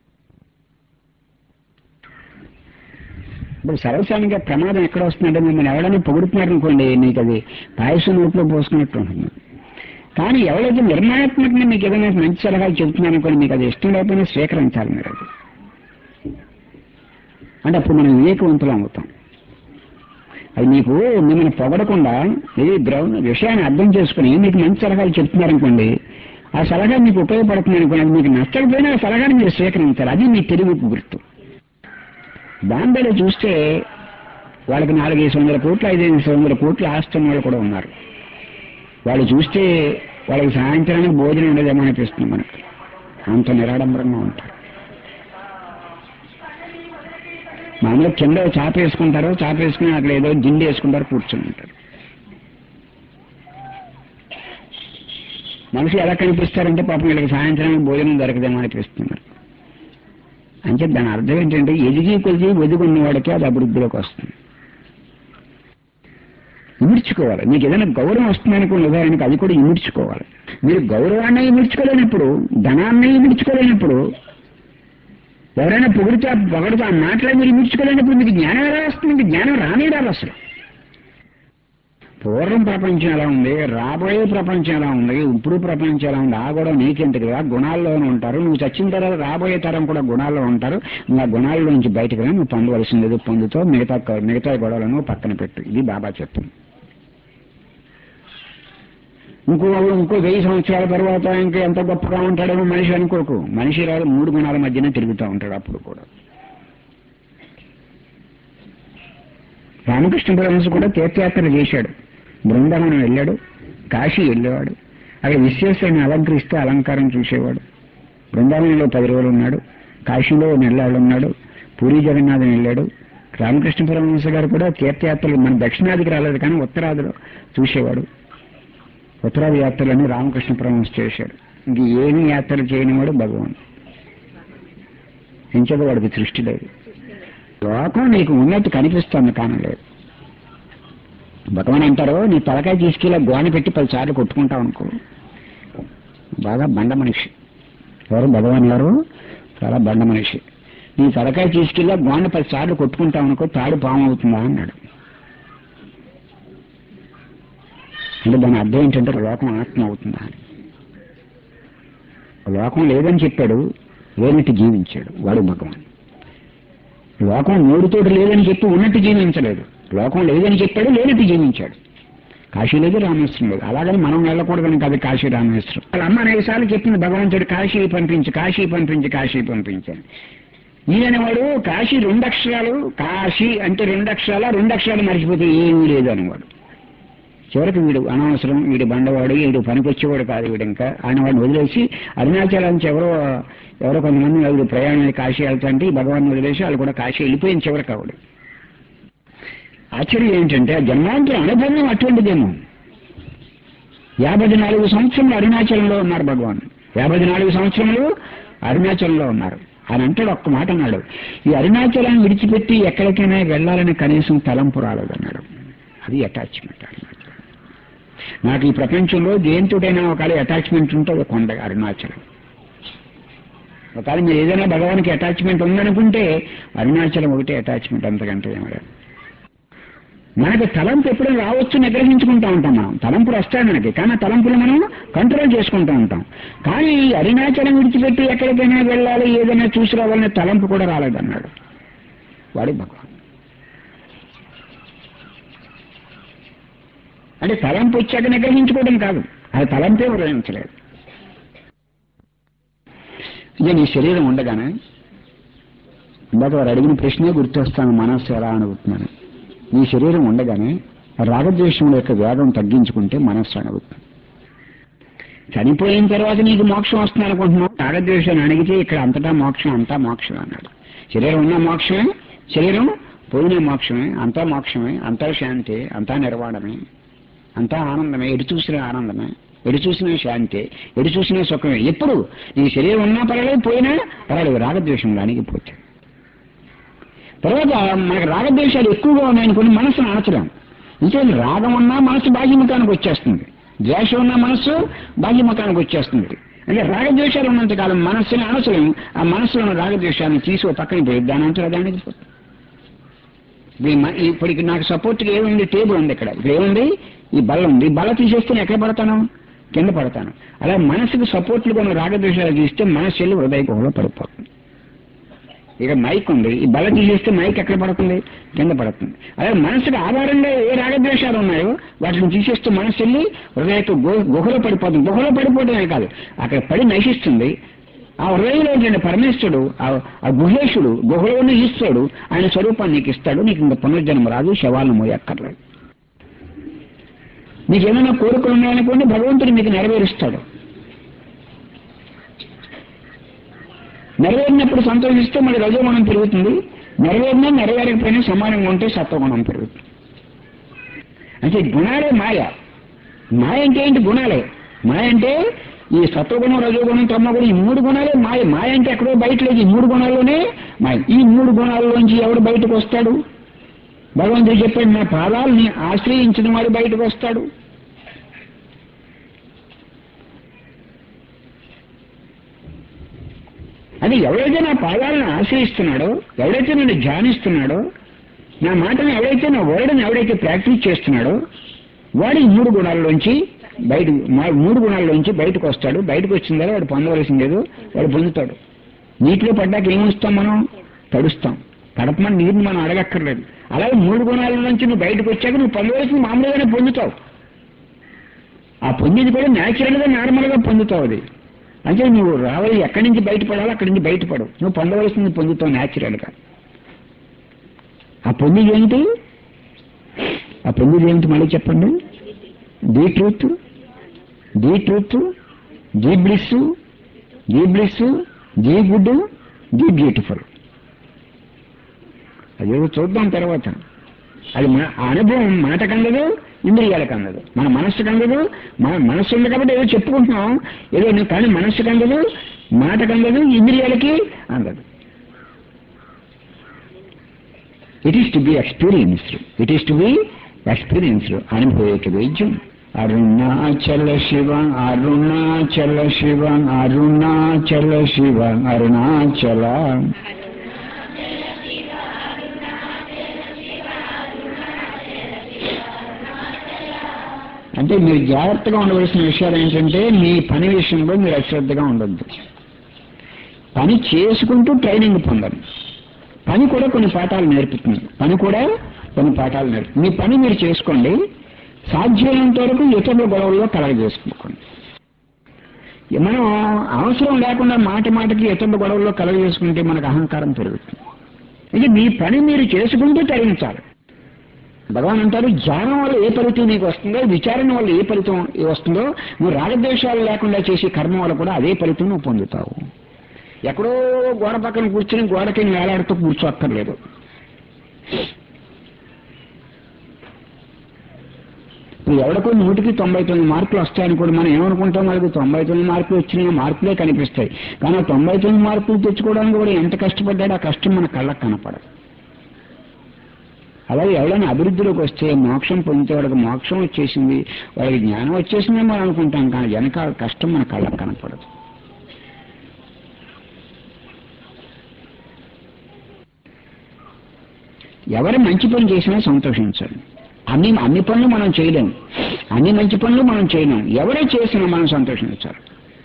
ఇప్పుడు సర్వసాధారణంగా ప్రమాదం ఎక్కడ వస్తుందంటే మిమ్మల్ని ఎవరైనా పొగుడుతున్నారనుకోండి మీకు అది పాయసం నోట్లో పోసుకున్నట్టు ఉంటుంది కానీ ఎవరైతే నిర్ణయాత్మకంగా మీకు ఏదైనా మంచి సలహాలు చెబుతున్నారనుకోండి మీకు అది ఇష్టం లేకపోయినా స్వీకరించాలి మీరు అది అంటే అప్పుడు మనం వివేకవంతులం అవుతాం అది మీకు మిమ్మల్ని పొగడకుండా ఇది గ్రౌండ్ విషయాన్ని అర్థం చేసుకుని మీకు మంచి సలహాలు చెప్తున్నారనుకోండి ఆ సలహా మీకు ఉపయోగపడుతుంది అనుకోండి అది మీకు నచ్చకపోయినా ఆ సలహాని మీరు స్వీకరించాలి అది మీ తెలివికి గుర్తు బాంబేలో చూస్తే వాళ్ళకి నాలుగైదు వందల కోట్లు ఐదైదు వందల కోట్లు ఆస్తి ఉన్న వాళ్ళు కూడా ఉన్నారు వాళ్ళు చూస్తే వాళ్ళకి సాయంత్రానికి భోజనం ఉండదేమో అనిపిస్తుంది మనకు అంత నిరాడంబరంగా ఉంటారు మామూలుగా కింద చాప వేసుకుంటారు చాప వేసుకుని అక్కడ ఏదో దిండి వేసుకుంటారు కూర్చొని ఉంటారు మనుషులు ఎలా కనిపిస్తారంటే పాపం వీళ్ళకి సాయంత్రానికి భోజనం దొరకదేమో అనిపిస్తున్నారు అంటే దాని అర్థం ఏంటంటే ఎదిగి కొద్ది ఒదిగున్నవాడికి అది అభివృద్ధిలోకి వస్తుంది ఇమిడ్చుకోవాలి మీకు ఏదైనా గౌరవం వస్తుందనుకోండి ఉదాహరణకి అది కూడా ఇమిడ్చుకోవాలి మీరు గౌరవాన్ని ఇమిడ్చుకోలేనప్పుడు ధనాన్ని ఇమిడ్చుకోలేనప్పుడు ఎవరైనా పొగిడితే ఆ పొగడితే ఆ మాటలు మీరు ఇమిడ్చుకోలేనప్పుడు మీకు జ్ఞానం ఎలా వస్తుంది మీకు జ్ఞానం రానేరాదు అసలు పూర్వం ప్రపంచం ఎలా ఉంది రాబోయే ప్రపంచం ఎలా ఉంది ఇప్పుడు ప్రపంచం ఎలా ఉంది ఆ గొడవ నీకెందుకు రా గుణాల్లోనే ఉంటారు నువ్వు చచ్చిన తర్వాత రాబోయే తరం కూడా గుణాల్లో ఉంటారు నువ్వు ఆ గుణాల్లో నుంచి బయటకు రా నువ్వు పొందవలసింది ఏదో పొందుతో మిగతా మిగతా గొడవలను పక్కన పెట్టు ఇది బాబా చెప్తుంది ఇంకో ఇంకో వెయ్యి సంవత్సరాల తర్వాత ఇంకా ఎంత గొప్పగా ఉంటాడేమో మనిషి అనుకోకు మనిషి రాదు మూడు గుణాల మధ్యనే తిరుగుతూ ఉంటాడు అప్పుడు కూడా రామకృష్ణ పరమహంస కూడా తీర్థయాత్ర చేశాడు బృందావనం వెళ్ళాడు కాశీ వెళ్ళేవాడు అక్కడ విశ్వేశ్వరుని అలంకరిస్తే అలంకారం చూసేవాడు బృందావనంలో పది రోజులు ఉన్నాడు కాశీలో నెల్లాళ్ళు ఉన్నాడు పూరి జగన్నాథం వెళ్ళాడు రామకృష్ణ పరమహంస గారు కూడా తీర్థయాత్రలు మన దక్షిణాదికి రాలేదు కానీ ఉత్తరాదిలో చూసేవాడు ఉత్తరాది యాత్రలని రామకృష్ణ పరమహంస చేశాడు ఇంక ఏమి యాత్రలు చేయనివాడు భగవాన్ ఇంచక వాడికి సృష్టి లేదు లోకం నీకు ఉన్నట్టు కనిపిస్తుంది కానలేదు భగవాన్ అంటారు నీ తలకాయ తీసుకెళ్ళి గోన పెట్టి పదిసార్లు కొట్టుకుంటావు అనుకో బాగా బండ మనిషి ఎవరు భగవాన్ గారు చాలా బండ మనిషి నీ తలకాయ తీసుకెళ్ళి గోన పదిసార్లు కొట్టుకుంటావు అనుకో తాడు పాము అవుతుందా అన్నాడు అంటే దాని అర్థం ఏంటంటే లోకం ఆత్మ అవుతుందా అని లోకం లేదని చెప్పాడు లేనట్టు జీవించాడు వాడు భగవాన్ లోకం మూడుతోటి లేదని చెప్పి ఉన్నట్టు జీవించలేదు లోకం లేదని చెప్పాడు లేనట్టు జీవించాడు కాశీ లేదు రామేశ్వరం లేదు అలాగని మనం వెళ్ళకూడదని కాదు కాశీ రామేశ్వరం వాళ్ళ అమ్మ అనేసార్లు చెప్పింది భగవంతుడు కాశీ పంపించి కాశీ పంపించి కాశీ పంపించాను ఈయనవాడు కాశీ రెండు అక్షరాలు కాశీ అంటే రెండు అక్షరాల రెండు అక్షరాలు మర్చిపోతే ఏమీ లేదు అనేవాడు చివరికి వీడు అనవసరం వీడు బండవాడు వీడు పనికొచ్చేవాడు కాదు వీడు ఇంకా ఆయన వాడిని వదిలేసి అరుణాచలానికి ఎవరో ఎవరో కొంతమంది వీడు ప్రయాణం కాశీ వెళ్తాంటే ఈ భగవాన్ వదిలేసి వాళ్ళు కూడా కాశీ వెళ్ళిపోయిన చివరికి ఆవిడ ఆశ్చర్యం ఏంటంటే ఆ జన్మాంతర అనుభవం అటువంటిదేమో యాభై నాలుగు సంవత్సరంలో అరుణాచలంలో ఉన్నారు భగవాన్ యాభై నాలుగు సంవత్సరములు అరుణాచలంలో ఉన్నారు ఆయన అంటాడు ఒక్క మాట అన్నాడు ఈ అరుణాచలాన్ని విడిచిపెట్టి ఎక్కడికైనా వెళ్ళాలని కనీసం తలంపు రాలేదన్నాడు అది అటాచ్మెంట్ అరుణాచలం నాకు ఈ ప్రపంచంలో దేనితోటైనా ఒకవేళ అటాచ్మెంట్ ఉంటే అది కొండ అరుణాచలం ఒకవేళ మీరు ఏదైనా భగవానికి అటాచ్మెంట్ ఉందనుకుంటే అరుణాచలం ఒకటే అటాచ్మెంట్ అంతకంటే ఏమలేదు మనకు తలంపు ఎప్పుడైనా రావచ్చు నిగ్రహించుకుంటూ ఉంటాం మనం తలంపులు వస్తాయి మనకి కానీ ఆ తలంపులు మనం కంట్రోల్ చేసుకుంటూ ఉంటాం కానీ ఈ అరుణాచలం విడిచిపెట్టి ఎక్కడికైనా వెళ్ళాలి ఏదైనా చూసి రావాలనే తలంపు కూడా రాలేదన్నాడు వాడి భగవాన్ అంటే తలంపు వచ్చాక నిగ్రహించుకోవడం కాదు అది తలంపే గ్రహించలేదు ఇక నీ శరీరం ఉండగానే ఇందాక వారు అడిగిన ప్రశ్నే గుర్తొస్తాను మనస్సు ఎలా అనుకుంటున్నాను నీ శరీరం ఉండగానే రాగద్వేషముల యొక్క వేగం తగ్గించుకుంటే మనస్సు అణుగుతుంది చనిపోయిన తర్వాత నీకు మోక్షం వస్తుంది అనుకుంటున్నావు రాగద్వేషాన్ని అణిగితే ఇక్కడ అంతటా మోక్షం అంతా మోక్షం అన్నాడు శరీరం ఉన్న మోక్షమే శరీరం పోయిన మోక్షమే అంతా మోక్షమే అంతా శాంతి అంతా నిర్వాణమే అంతా ఆనందమే ఎటు చూసిన ఆనందమే ఎటు చూసిన శాంతి ఎటు చూసిన సుఖమే ఎప్పుడు నీ శరీరం ఉన్నా పర్వాలేదు పోయినా పర్వాలేదు రాగద్వేషం దానికి పోతే తర్వాత మనకు రాగద్వేషాలు ఎక్కువగా ఉన్నాయనుకుని మనసును అణచడం ఇంకే రాగం ఉన్నా మనసు బాహ్యముఖానికి వచ్చేస్తుంది ద్వేషం ఉన్న మనస్సు బాహ్యముఖానికి వచ్చేస్తుంది అంటే రాగద్వేషాలు ఉన్నంత కాలం మనస్సుని అణచలేము ఆ మనస్సులో ఉన్న రాగద్వేషాన్ని తీసి ఓ పక్కన పోయి దాని అంతా దానికి పోతుంది ఇప్పుడు ఈ మ- ఇప్పుడు నాకు సపోర్ట్గా ఏముంది టేబుల్ ఉంది ఇక్కడ ఇక్కడ ఏముంది ఈ బల్ల ఉంది ఈ బల్ల తీసేస్తే నేను ఎక్కడ పడతాను కింద పడతాను అలా మనసుకు సపోర్ట్లు కొన్ని రాగద్వేషాలు తీస్తే మనసు వెళ్ళి హృదయ గుహలో పడిపోతుంది ఇక మైక్ ఉంది ఈ బల్ల తీసేస్తే మైక్ ఎక్కడ పడుతుంది కింద పడుతుంది అలాగే మనసుకు ఆధారంగా ఏ రాగద్వేషాలు ఉన్నాయో వాటిని తీసేస్తే మనసు వెళ్ళి హృదయ గుహలో పడిపోతుంది గుహలో పడిపోవడమే కాదు అక్కడ పడి నశిస్తుంది ఆ హృదయంలో ఉండే పరమేశ్వరుడు ఆ- ఆ గుహేశుడు గుహలోని ఈశ్వరుడు ఆయన స్వరూపాన్ని నీకు ఇస్తాడు నీకు ఇంకా పునర్జన్మ రాదు శవాలను మోయక్కర్లేదు మీకు ఏమైనా కోరికలు ఉన్నాయనుకోండి భగవంతుడు మీకు నెరవేరుస్తాడు నెరవేరినప్పుడు సంతోషిస్తే మరి రజోగుణం పెరుగుతుంది నెరవేరినా నెరవేరకపోయినా సమానంగా ఉంటే సత్వగుణం పెరుగుతుంది అంటే గుణాలే మాయ మాయ అంటే ఏంటి గుణాలే మాయ అంటే ఈ సత్వగుణం రజోగుణం తమగుణం ఈ మూడు గుణాలే మాయ మాయ అంటే ఎక్కడో బయట లేదు ఈ మూడు గుణాల్లోనే మాయ ఈ మూడు గుణాల్లోంచి ఎవడు బయటకు వస్తాడు భగవంతుడు చెప్పాడు నా పాదాలని ఆశ్రయించిన వాడు బయటకు వస్తాడు అది ఎవరైతే నా పాదాలను ఆశ్రయిస్తున్నాడో ఎవరైతే నన్ను ధ్యానిస్తున్నాడో నా మాటను ఎవరైతే నా వర్డ్ని ఎవరైతే ప్రాక్టీస్ చేస్తున్నాడో వాడు ఈ మూడు గుణాల్లోంచి బయట మా- మూడు గుణాల్లోంచి బయటకు వస్తాడు బయటకు వచ్చిన తర్వాత వాడు పొందవలసింది ఏదో వాడు పొందుతాడు నీటిలో పడ్డాక ఏమొస్తాం మనం తడుస్తాం తడపమని నీరుని మనం అడగక్కర్లేదు అలాగే మూడు గుణాల నుంచి నువ్వు బయటకు వచ్చాక నువ్వు పొందవలసింది మామూలుగానే పొందుతావు ఆ పొందింది కూడా న్యాచురల్ గా నార్మల్ గా పొందుతావు అది అంటే నువ్వు రావాలి ఎక్కడి నుంచి బయటపడాలో అక్కడి నుంచి బయటపడవు నువ్వు పొందవలసింది పొందుతావు న్యాచురల్ గా ఆ పొందిది ఏంటి ఆ పొందిది ఏంటి మళ్ళీ చెప్పండి the truth the truth the bliss the bliss the good the beautiful అదేదో చూద్దాం తర్వాత అది మన ఆ అనుభవం మాటకు అందదు ఇంద్రియాలకు అందదు మన మనస్సుకు అందదు మన మనస్సు ఉంది కాబట్టి ఏదో చెప్పుకుంటున్నాం ఏదో నువ్వు కానీ మనస్సుకు అందదు మాటకు అందదు ఇంద్రియాలకి అందదు it is to be experienced it is to be experienced అనుభవేక వైద్యం అరుణాచల శివ అరుణాచల శివ అరుణాచల శివ అరుణాచల అంటే మీరు జాగ్రత్తగా ఉండవలసిన విషయాలు ఏంటంటే మీ పని విషయంలో మీరు అశ్రద్ధగా ఉండొద్దు పని చేసుకుంటూ ట్రైనింగ్ పొందాలి పని కూడా కొన్ని పాఠాలు నేర్పుతుంది పని కూడా కొన్ని పాఠాలు నేర్పుతుంది మీ పని మీరు చేసుకోండి సాధ్యమైనంత వరకు ఇతరుల గొడవల్లో కలగ చేసుకోకండి మనం అవసరం లేకుండా మాట మాటకి ఇతరుల గొడవల్లో కలగ చేసుకుంటే మనకు అహంకారం పెరుగుతుంది ఇది మీ పని మీరు చేసుకుంటూ తరించాలి భగవాన్ అంటారు జ్ఞానం వల్ల ఏ ఫలితం నీకు వస్తుందో విచారణ వల్ల ఏ ఫలితం వస్తుందో నువ్వు రాగద్వేషాలు లేకుండా చేసే కర్మ వల్ల కూడా అదే ఫలితం నువ్వు పొందుతావు ఎక్కడో గోడ పక్కన కూర్చుని గోడకి వేలాడుతూ కూర్చోక్కర్లేదు ఇప్పుడు ఎవరికో నూటికి తొంభై తొమ్మిది మార్కులు వస్తాయని కూడా మనం ఏమనుకుంటాం వాళ్ళకి తొంభై తొమ్మిది మార్కులు వచ్చిన మార్కులే కనిపిస్తాయి కానీ ఆ తొంభై తొమ్మిది మార్కులు తెచ్చుకోవడానికి కూడా ఎంత కష్టపడ్డాడో ఆ కష్టం మన కళ్ళకు కనపడదు అలాగే ఎవరైనా అభివృద్ధిలోకి వస్తే మోక్షం పొందితే వాడికి మోక్షం వచ్చేసింది వాడికి జ్ఞానం వచ్చేసిందని మనం అనుకుంటాం కానీ వెనక కష్టం మన కళ్ళకు కనపడదు ఎవరు మంచి పని చేసినా సంతోషించండి అన్ని అన్ని పనులు మనం చేయలేం అన్ని మంచి పనులు మనం చేయలేం ఎవరే చేసినా మనం సంతోషించాలి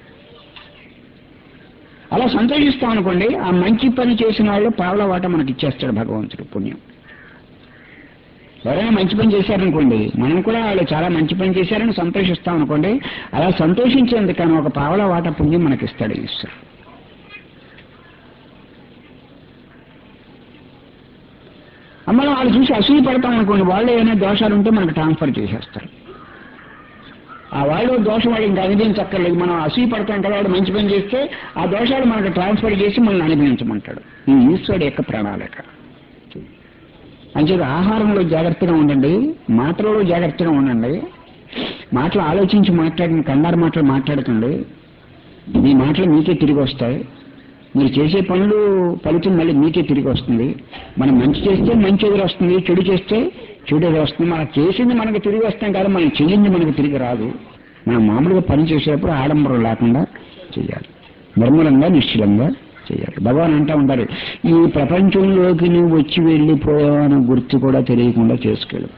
అలా సంతోషిస్తాం అనుకోండి ఆ మంచి పని చేసిన వాళ్ళు పావుల వాట మనకి ఇచ్చేస్తాడు భగవంతుడు పుణ్యం ఎవరైనా మంచి పని చేశారనుకోండి మనం కూడా వాళ్ళు చాలా మంచి పని చేశారని సంతోషిస్తాం అనుకోండి అలా సంతోషించేందుకని ఒక పావుల వాట పుణ్యం మనకి ఇస్తాడు ఈశ్వరుడు మనం వాళ్ళు చూసి అసూయ పడతాం అనుకోండి వాళ్ళు ఏమైనా దోషాలు ఉంటే మనకు ట్రాన్స్ఫర్ చేసేస్తారు ఆ వాళ్ళు దోషం వాళ్ళు ఇంకా అనుభవించక్కర్లేదు మనం అసూయ పడతాం కదా వాడు మంచి పని చేస్తే ఆ దోషాలు మనకు ట్రాన్స్ఫర్ చేసి మనల్ని అనుభవించమంటాడు ఈ ఈశ్వరుడు యొక్క ప్రణాళిక అంచేది ఆహారంలో జాగ్రత్తగా ఉండండి మాటలలో జాగ్రత్తగా ఉండండి మాటలు ఆలోచించి మాట్లాడిన కంగారు మాటలు మాట్లాడకండి మీ మాటలు మీకే తిరిగి వస్తాయి మీరు చేసే పనులు ఫలితం మళ్ళీ మీకే తిరిగి వస్తుంది మనం మంచి చేస్తే మంచి ఎదురు వస్తుంది చెడు చేస్తే చెడు ఎదురు వస్తుంది మనం చేసింది మనకు తిరిగి వస్తాం కానీ మనం చెయ్యింది మనకు తిరిగి రాదు మనం మామూలుగా పని చేసేటప్పుడు ఆడంబరం లేకుండా చేయాలి నిర్మలంగా నిశ్చలంగా చేయాలి భగవాన్ అంటా ఉంటారు ఈ ప్రపంచంలోకి నువ్వు వచ్చి వెళ్ళిపోయావని గుర్తు కూడా తెలియకుండా చేసుకెళ్ళు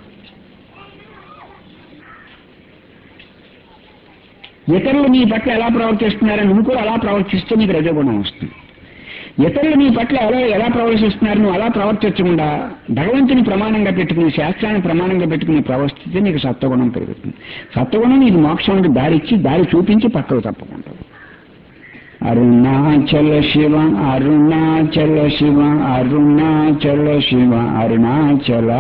ఇతరులు నీ పట్ల ఎలా ప్రవర్తిస్తున్నారో నువ్వు కూడా అలా ప్రవర్తిస్తే నీకు రజగుణం వస్తుంది ఇతరులు నీ పట్ల ఎలా ఎలా ప్రవర్తిస్తున్నారు నువ్వు అలా ప్రవర్తించకుండా భగవంతుని ప్రమాణంగా పెట్టుకుని శాస్త్రాన్ని ప్రమాణంగా పెట్టుకుని ప్రవర్తిస్తే నీకు సత్వగుణం పెరుగుతుంది సత్వగుణం నీకు మోక్షానికి దారి ఇచ్చి దారి చూపించి పక్కకు తప్పకుండా అరుణాచల శివ అరుణాచల శివ అరుణాచల శివ అరుణాచల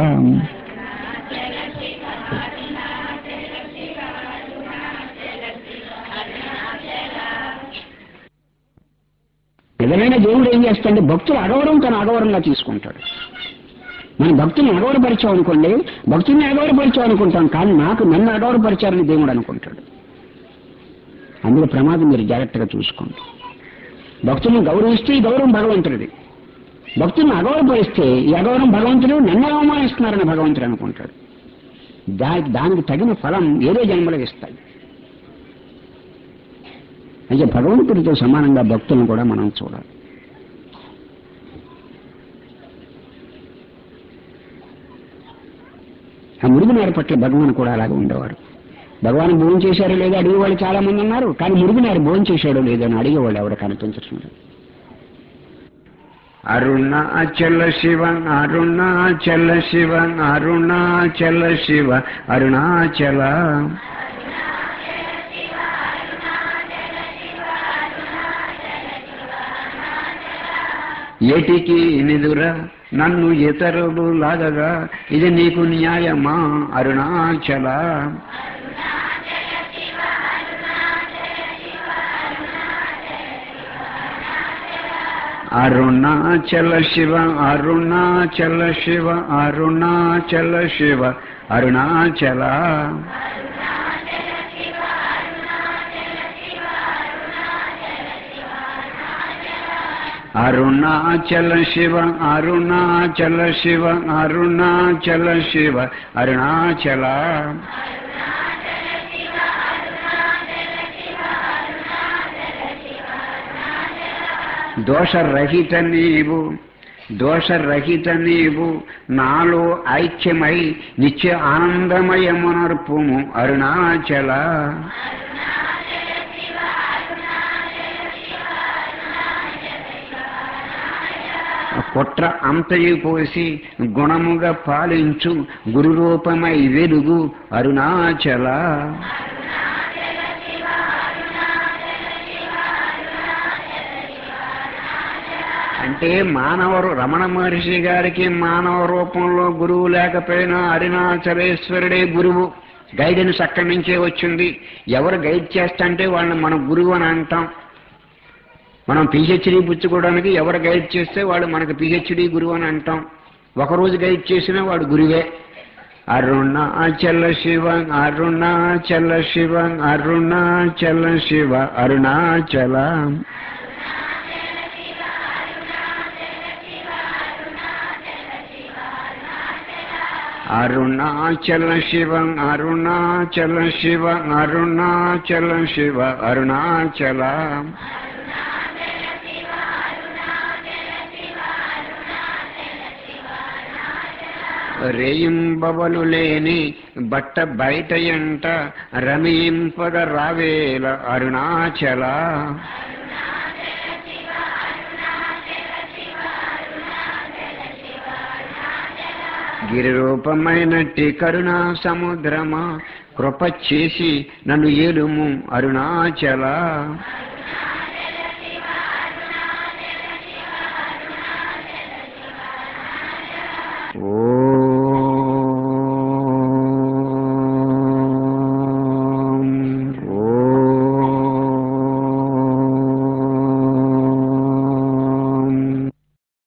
నిజమైన దేవుడు ఏం చేస్తాడంటే భక్తులు అగౌరవం తన అగౌరవంగా తీసుకుంటాడు మన భక్తుల్ని అగౌరవపరిచాం అనుకోండి భక్తుల్ని అగౌరవపరిచాం అనుకుంటాం కానీ నాకు నన్ను అగౌరవపరిచారని దేవుడు అనుకుంటాడు అందులో ప్రమాదం మీరు జాగ్రత్తగా చూసుకోండి భక్తులను గౌరవిస్తే ఈ గౌరవం భగవంతుడిది భక్తులను అగౌరవపరిస్తే ఈ అగౌరవం భగవంతుడు నన్ను అవమానిస్తున్నారని భగవంతుడు అనుకుంటాడు దా దానికి తగిన ఫలం ఏదో జన్మలో ఇస్తాయి అయితే భగవంతుడితో సమానంగా భక్తులను కూడా మనం చూడాలి ఆ మురుగునారు పట్ల భగవాన్ కూడా అలాగే ఉండేవారు భగవాన్ భోజనం చేశారో లేదో అడిగేవాళ్ళు చాలా మంది ఉన్నారు కానీ మురుగునారు భోజనం చేశాడో లేదో అని అడిగేవాళ్ళు ఎవరు కనిపించడం లేదు అరుణాచల శివ అరుణాచల శివ అరుణాచల శివ అరుణాచల ఏటికి నిదుర నన్ను ఇతరులు లాగగా ఇది నీకు న్యాయమా అరుణాచల అరుణాచల శివ అరుణాచల శివ అరుణాచల శివ అరుణాచల అరుణాచల శివ అరుణాచల శివ అరుణాచల శివ అరుణాచల దోషరహిత నీవు దోషరహిత నీవు నాలో ఐక్యమై నిత్య ఆనందమయమునర్పుము అరుణాచల కుట్ర అంతయు పోసి గుణముగా పాలించు గురు రూపమై వెలుగు అరుణాచల అంటే మానవ రమణ మహర్షి గారికి మానవ రూపంలో గురువు లేకపోయినా అరుణాచలేశ్వరుడే గురువు గైడెన్స్ అక్కడి నుంచే వచ్చింది ఎవరు గైడ్ చేస్తంటే వాళ్ళని మనం గురువు అని అంటాం మనం పిహెచ్డి పుచ్చుకోవడానికి ఎవరు గైడ్ చేస్తే వాడు మనకు పిహెచ్డి గురువు అని అంటాం ఒకరోజు గైడ్ చేసినా వాడు గురువే అరుణాచల శివ అరుణాచల శివ అరుణాచల శివ అరుణాచల అరుణాచల శివ అరుణాచల శివ అరుణాచల శివ అరుణాచల రేయింబవలు లేని బట్ట బయట ఎంట రమింపగ రావేల అరుణాచల గిరిరూపమైనట్టి కరుణా సముద్రమా కృప చేసి నన్ను ఏలుము అరుణాచల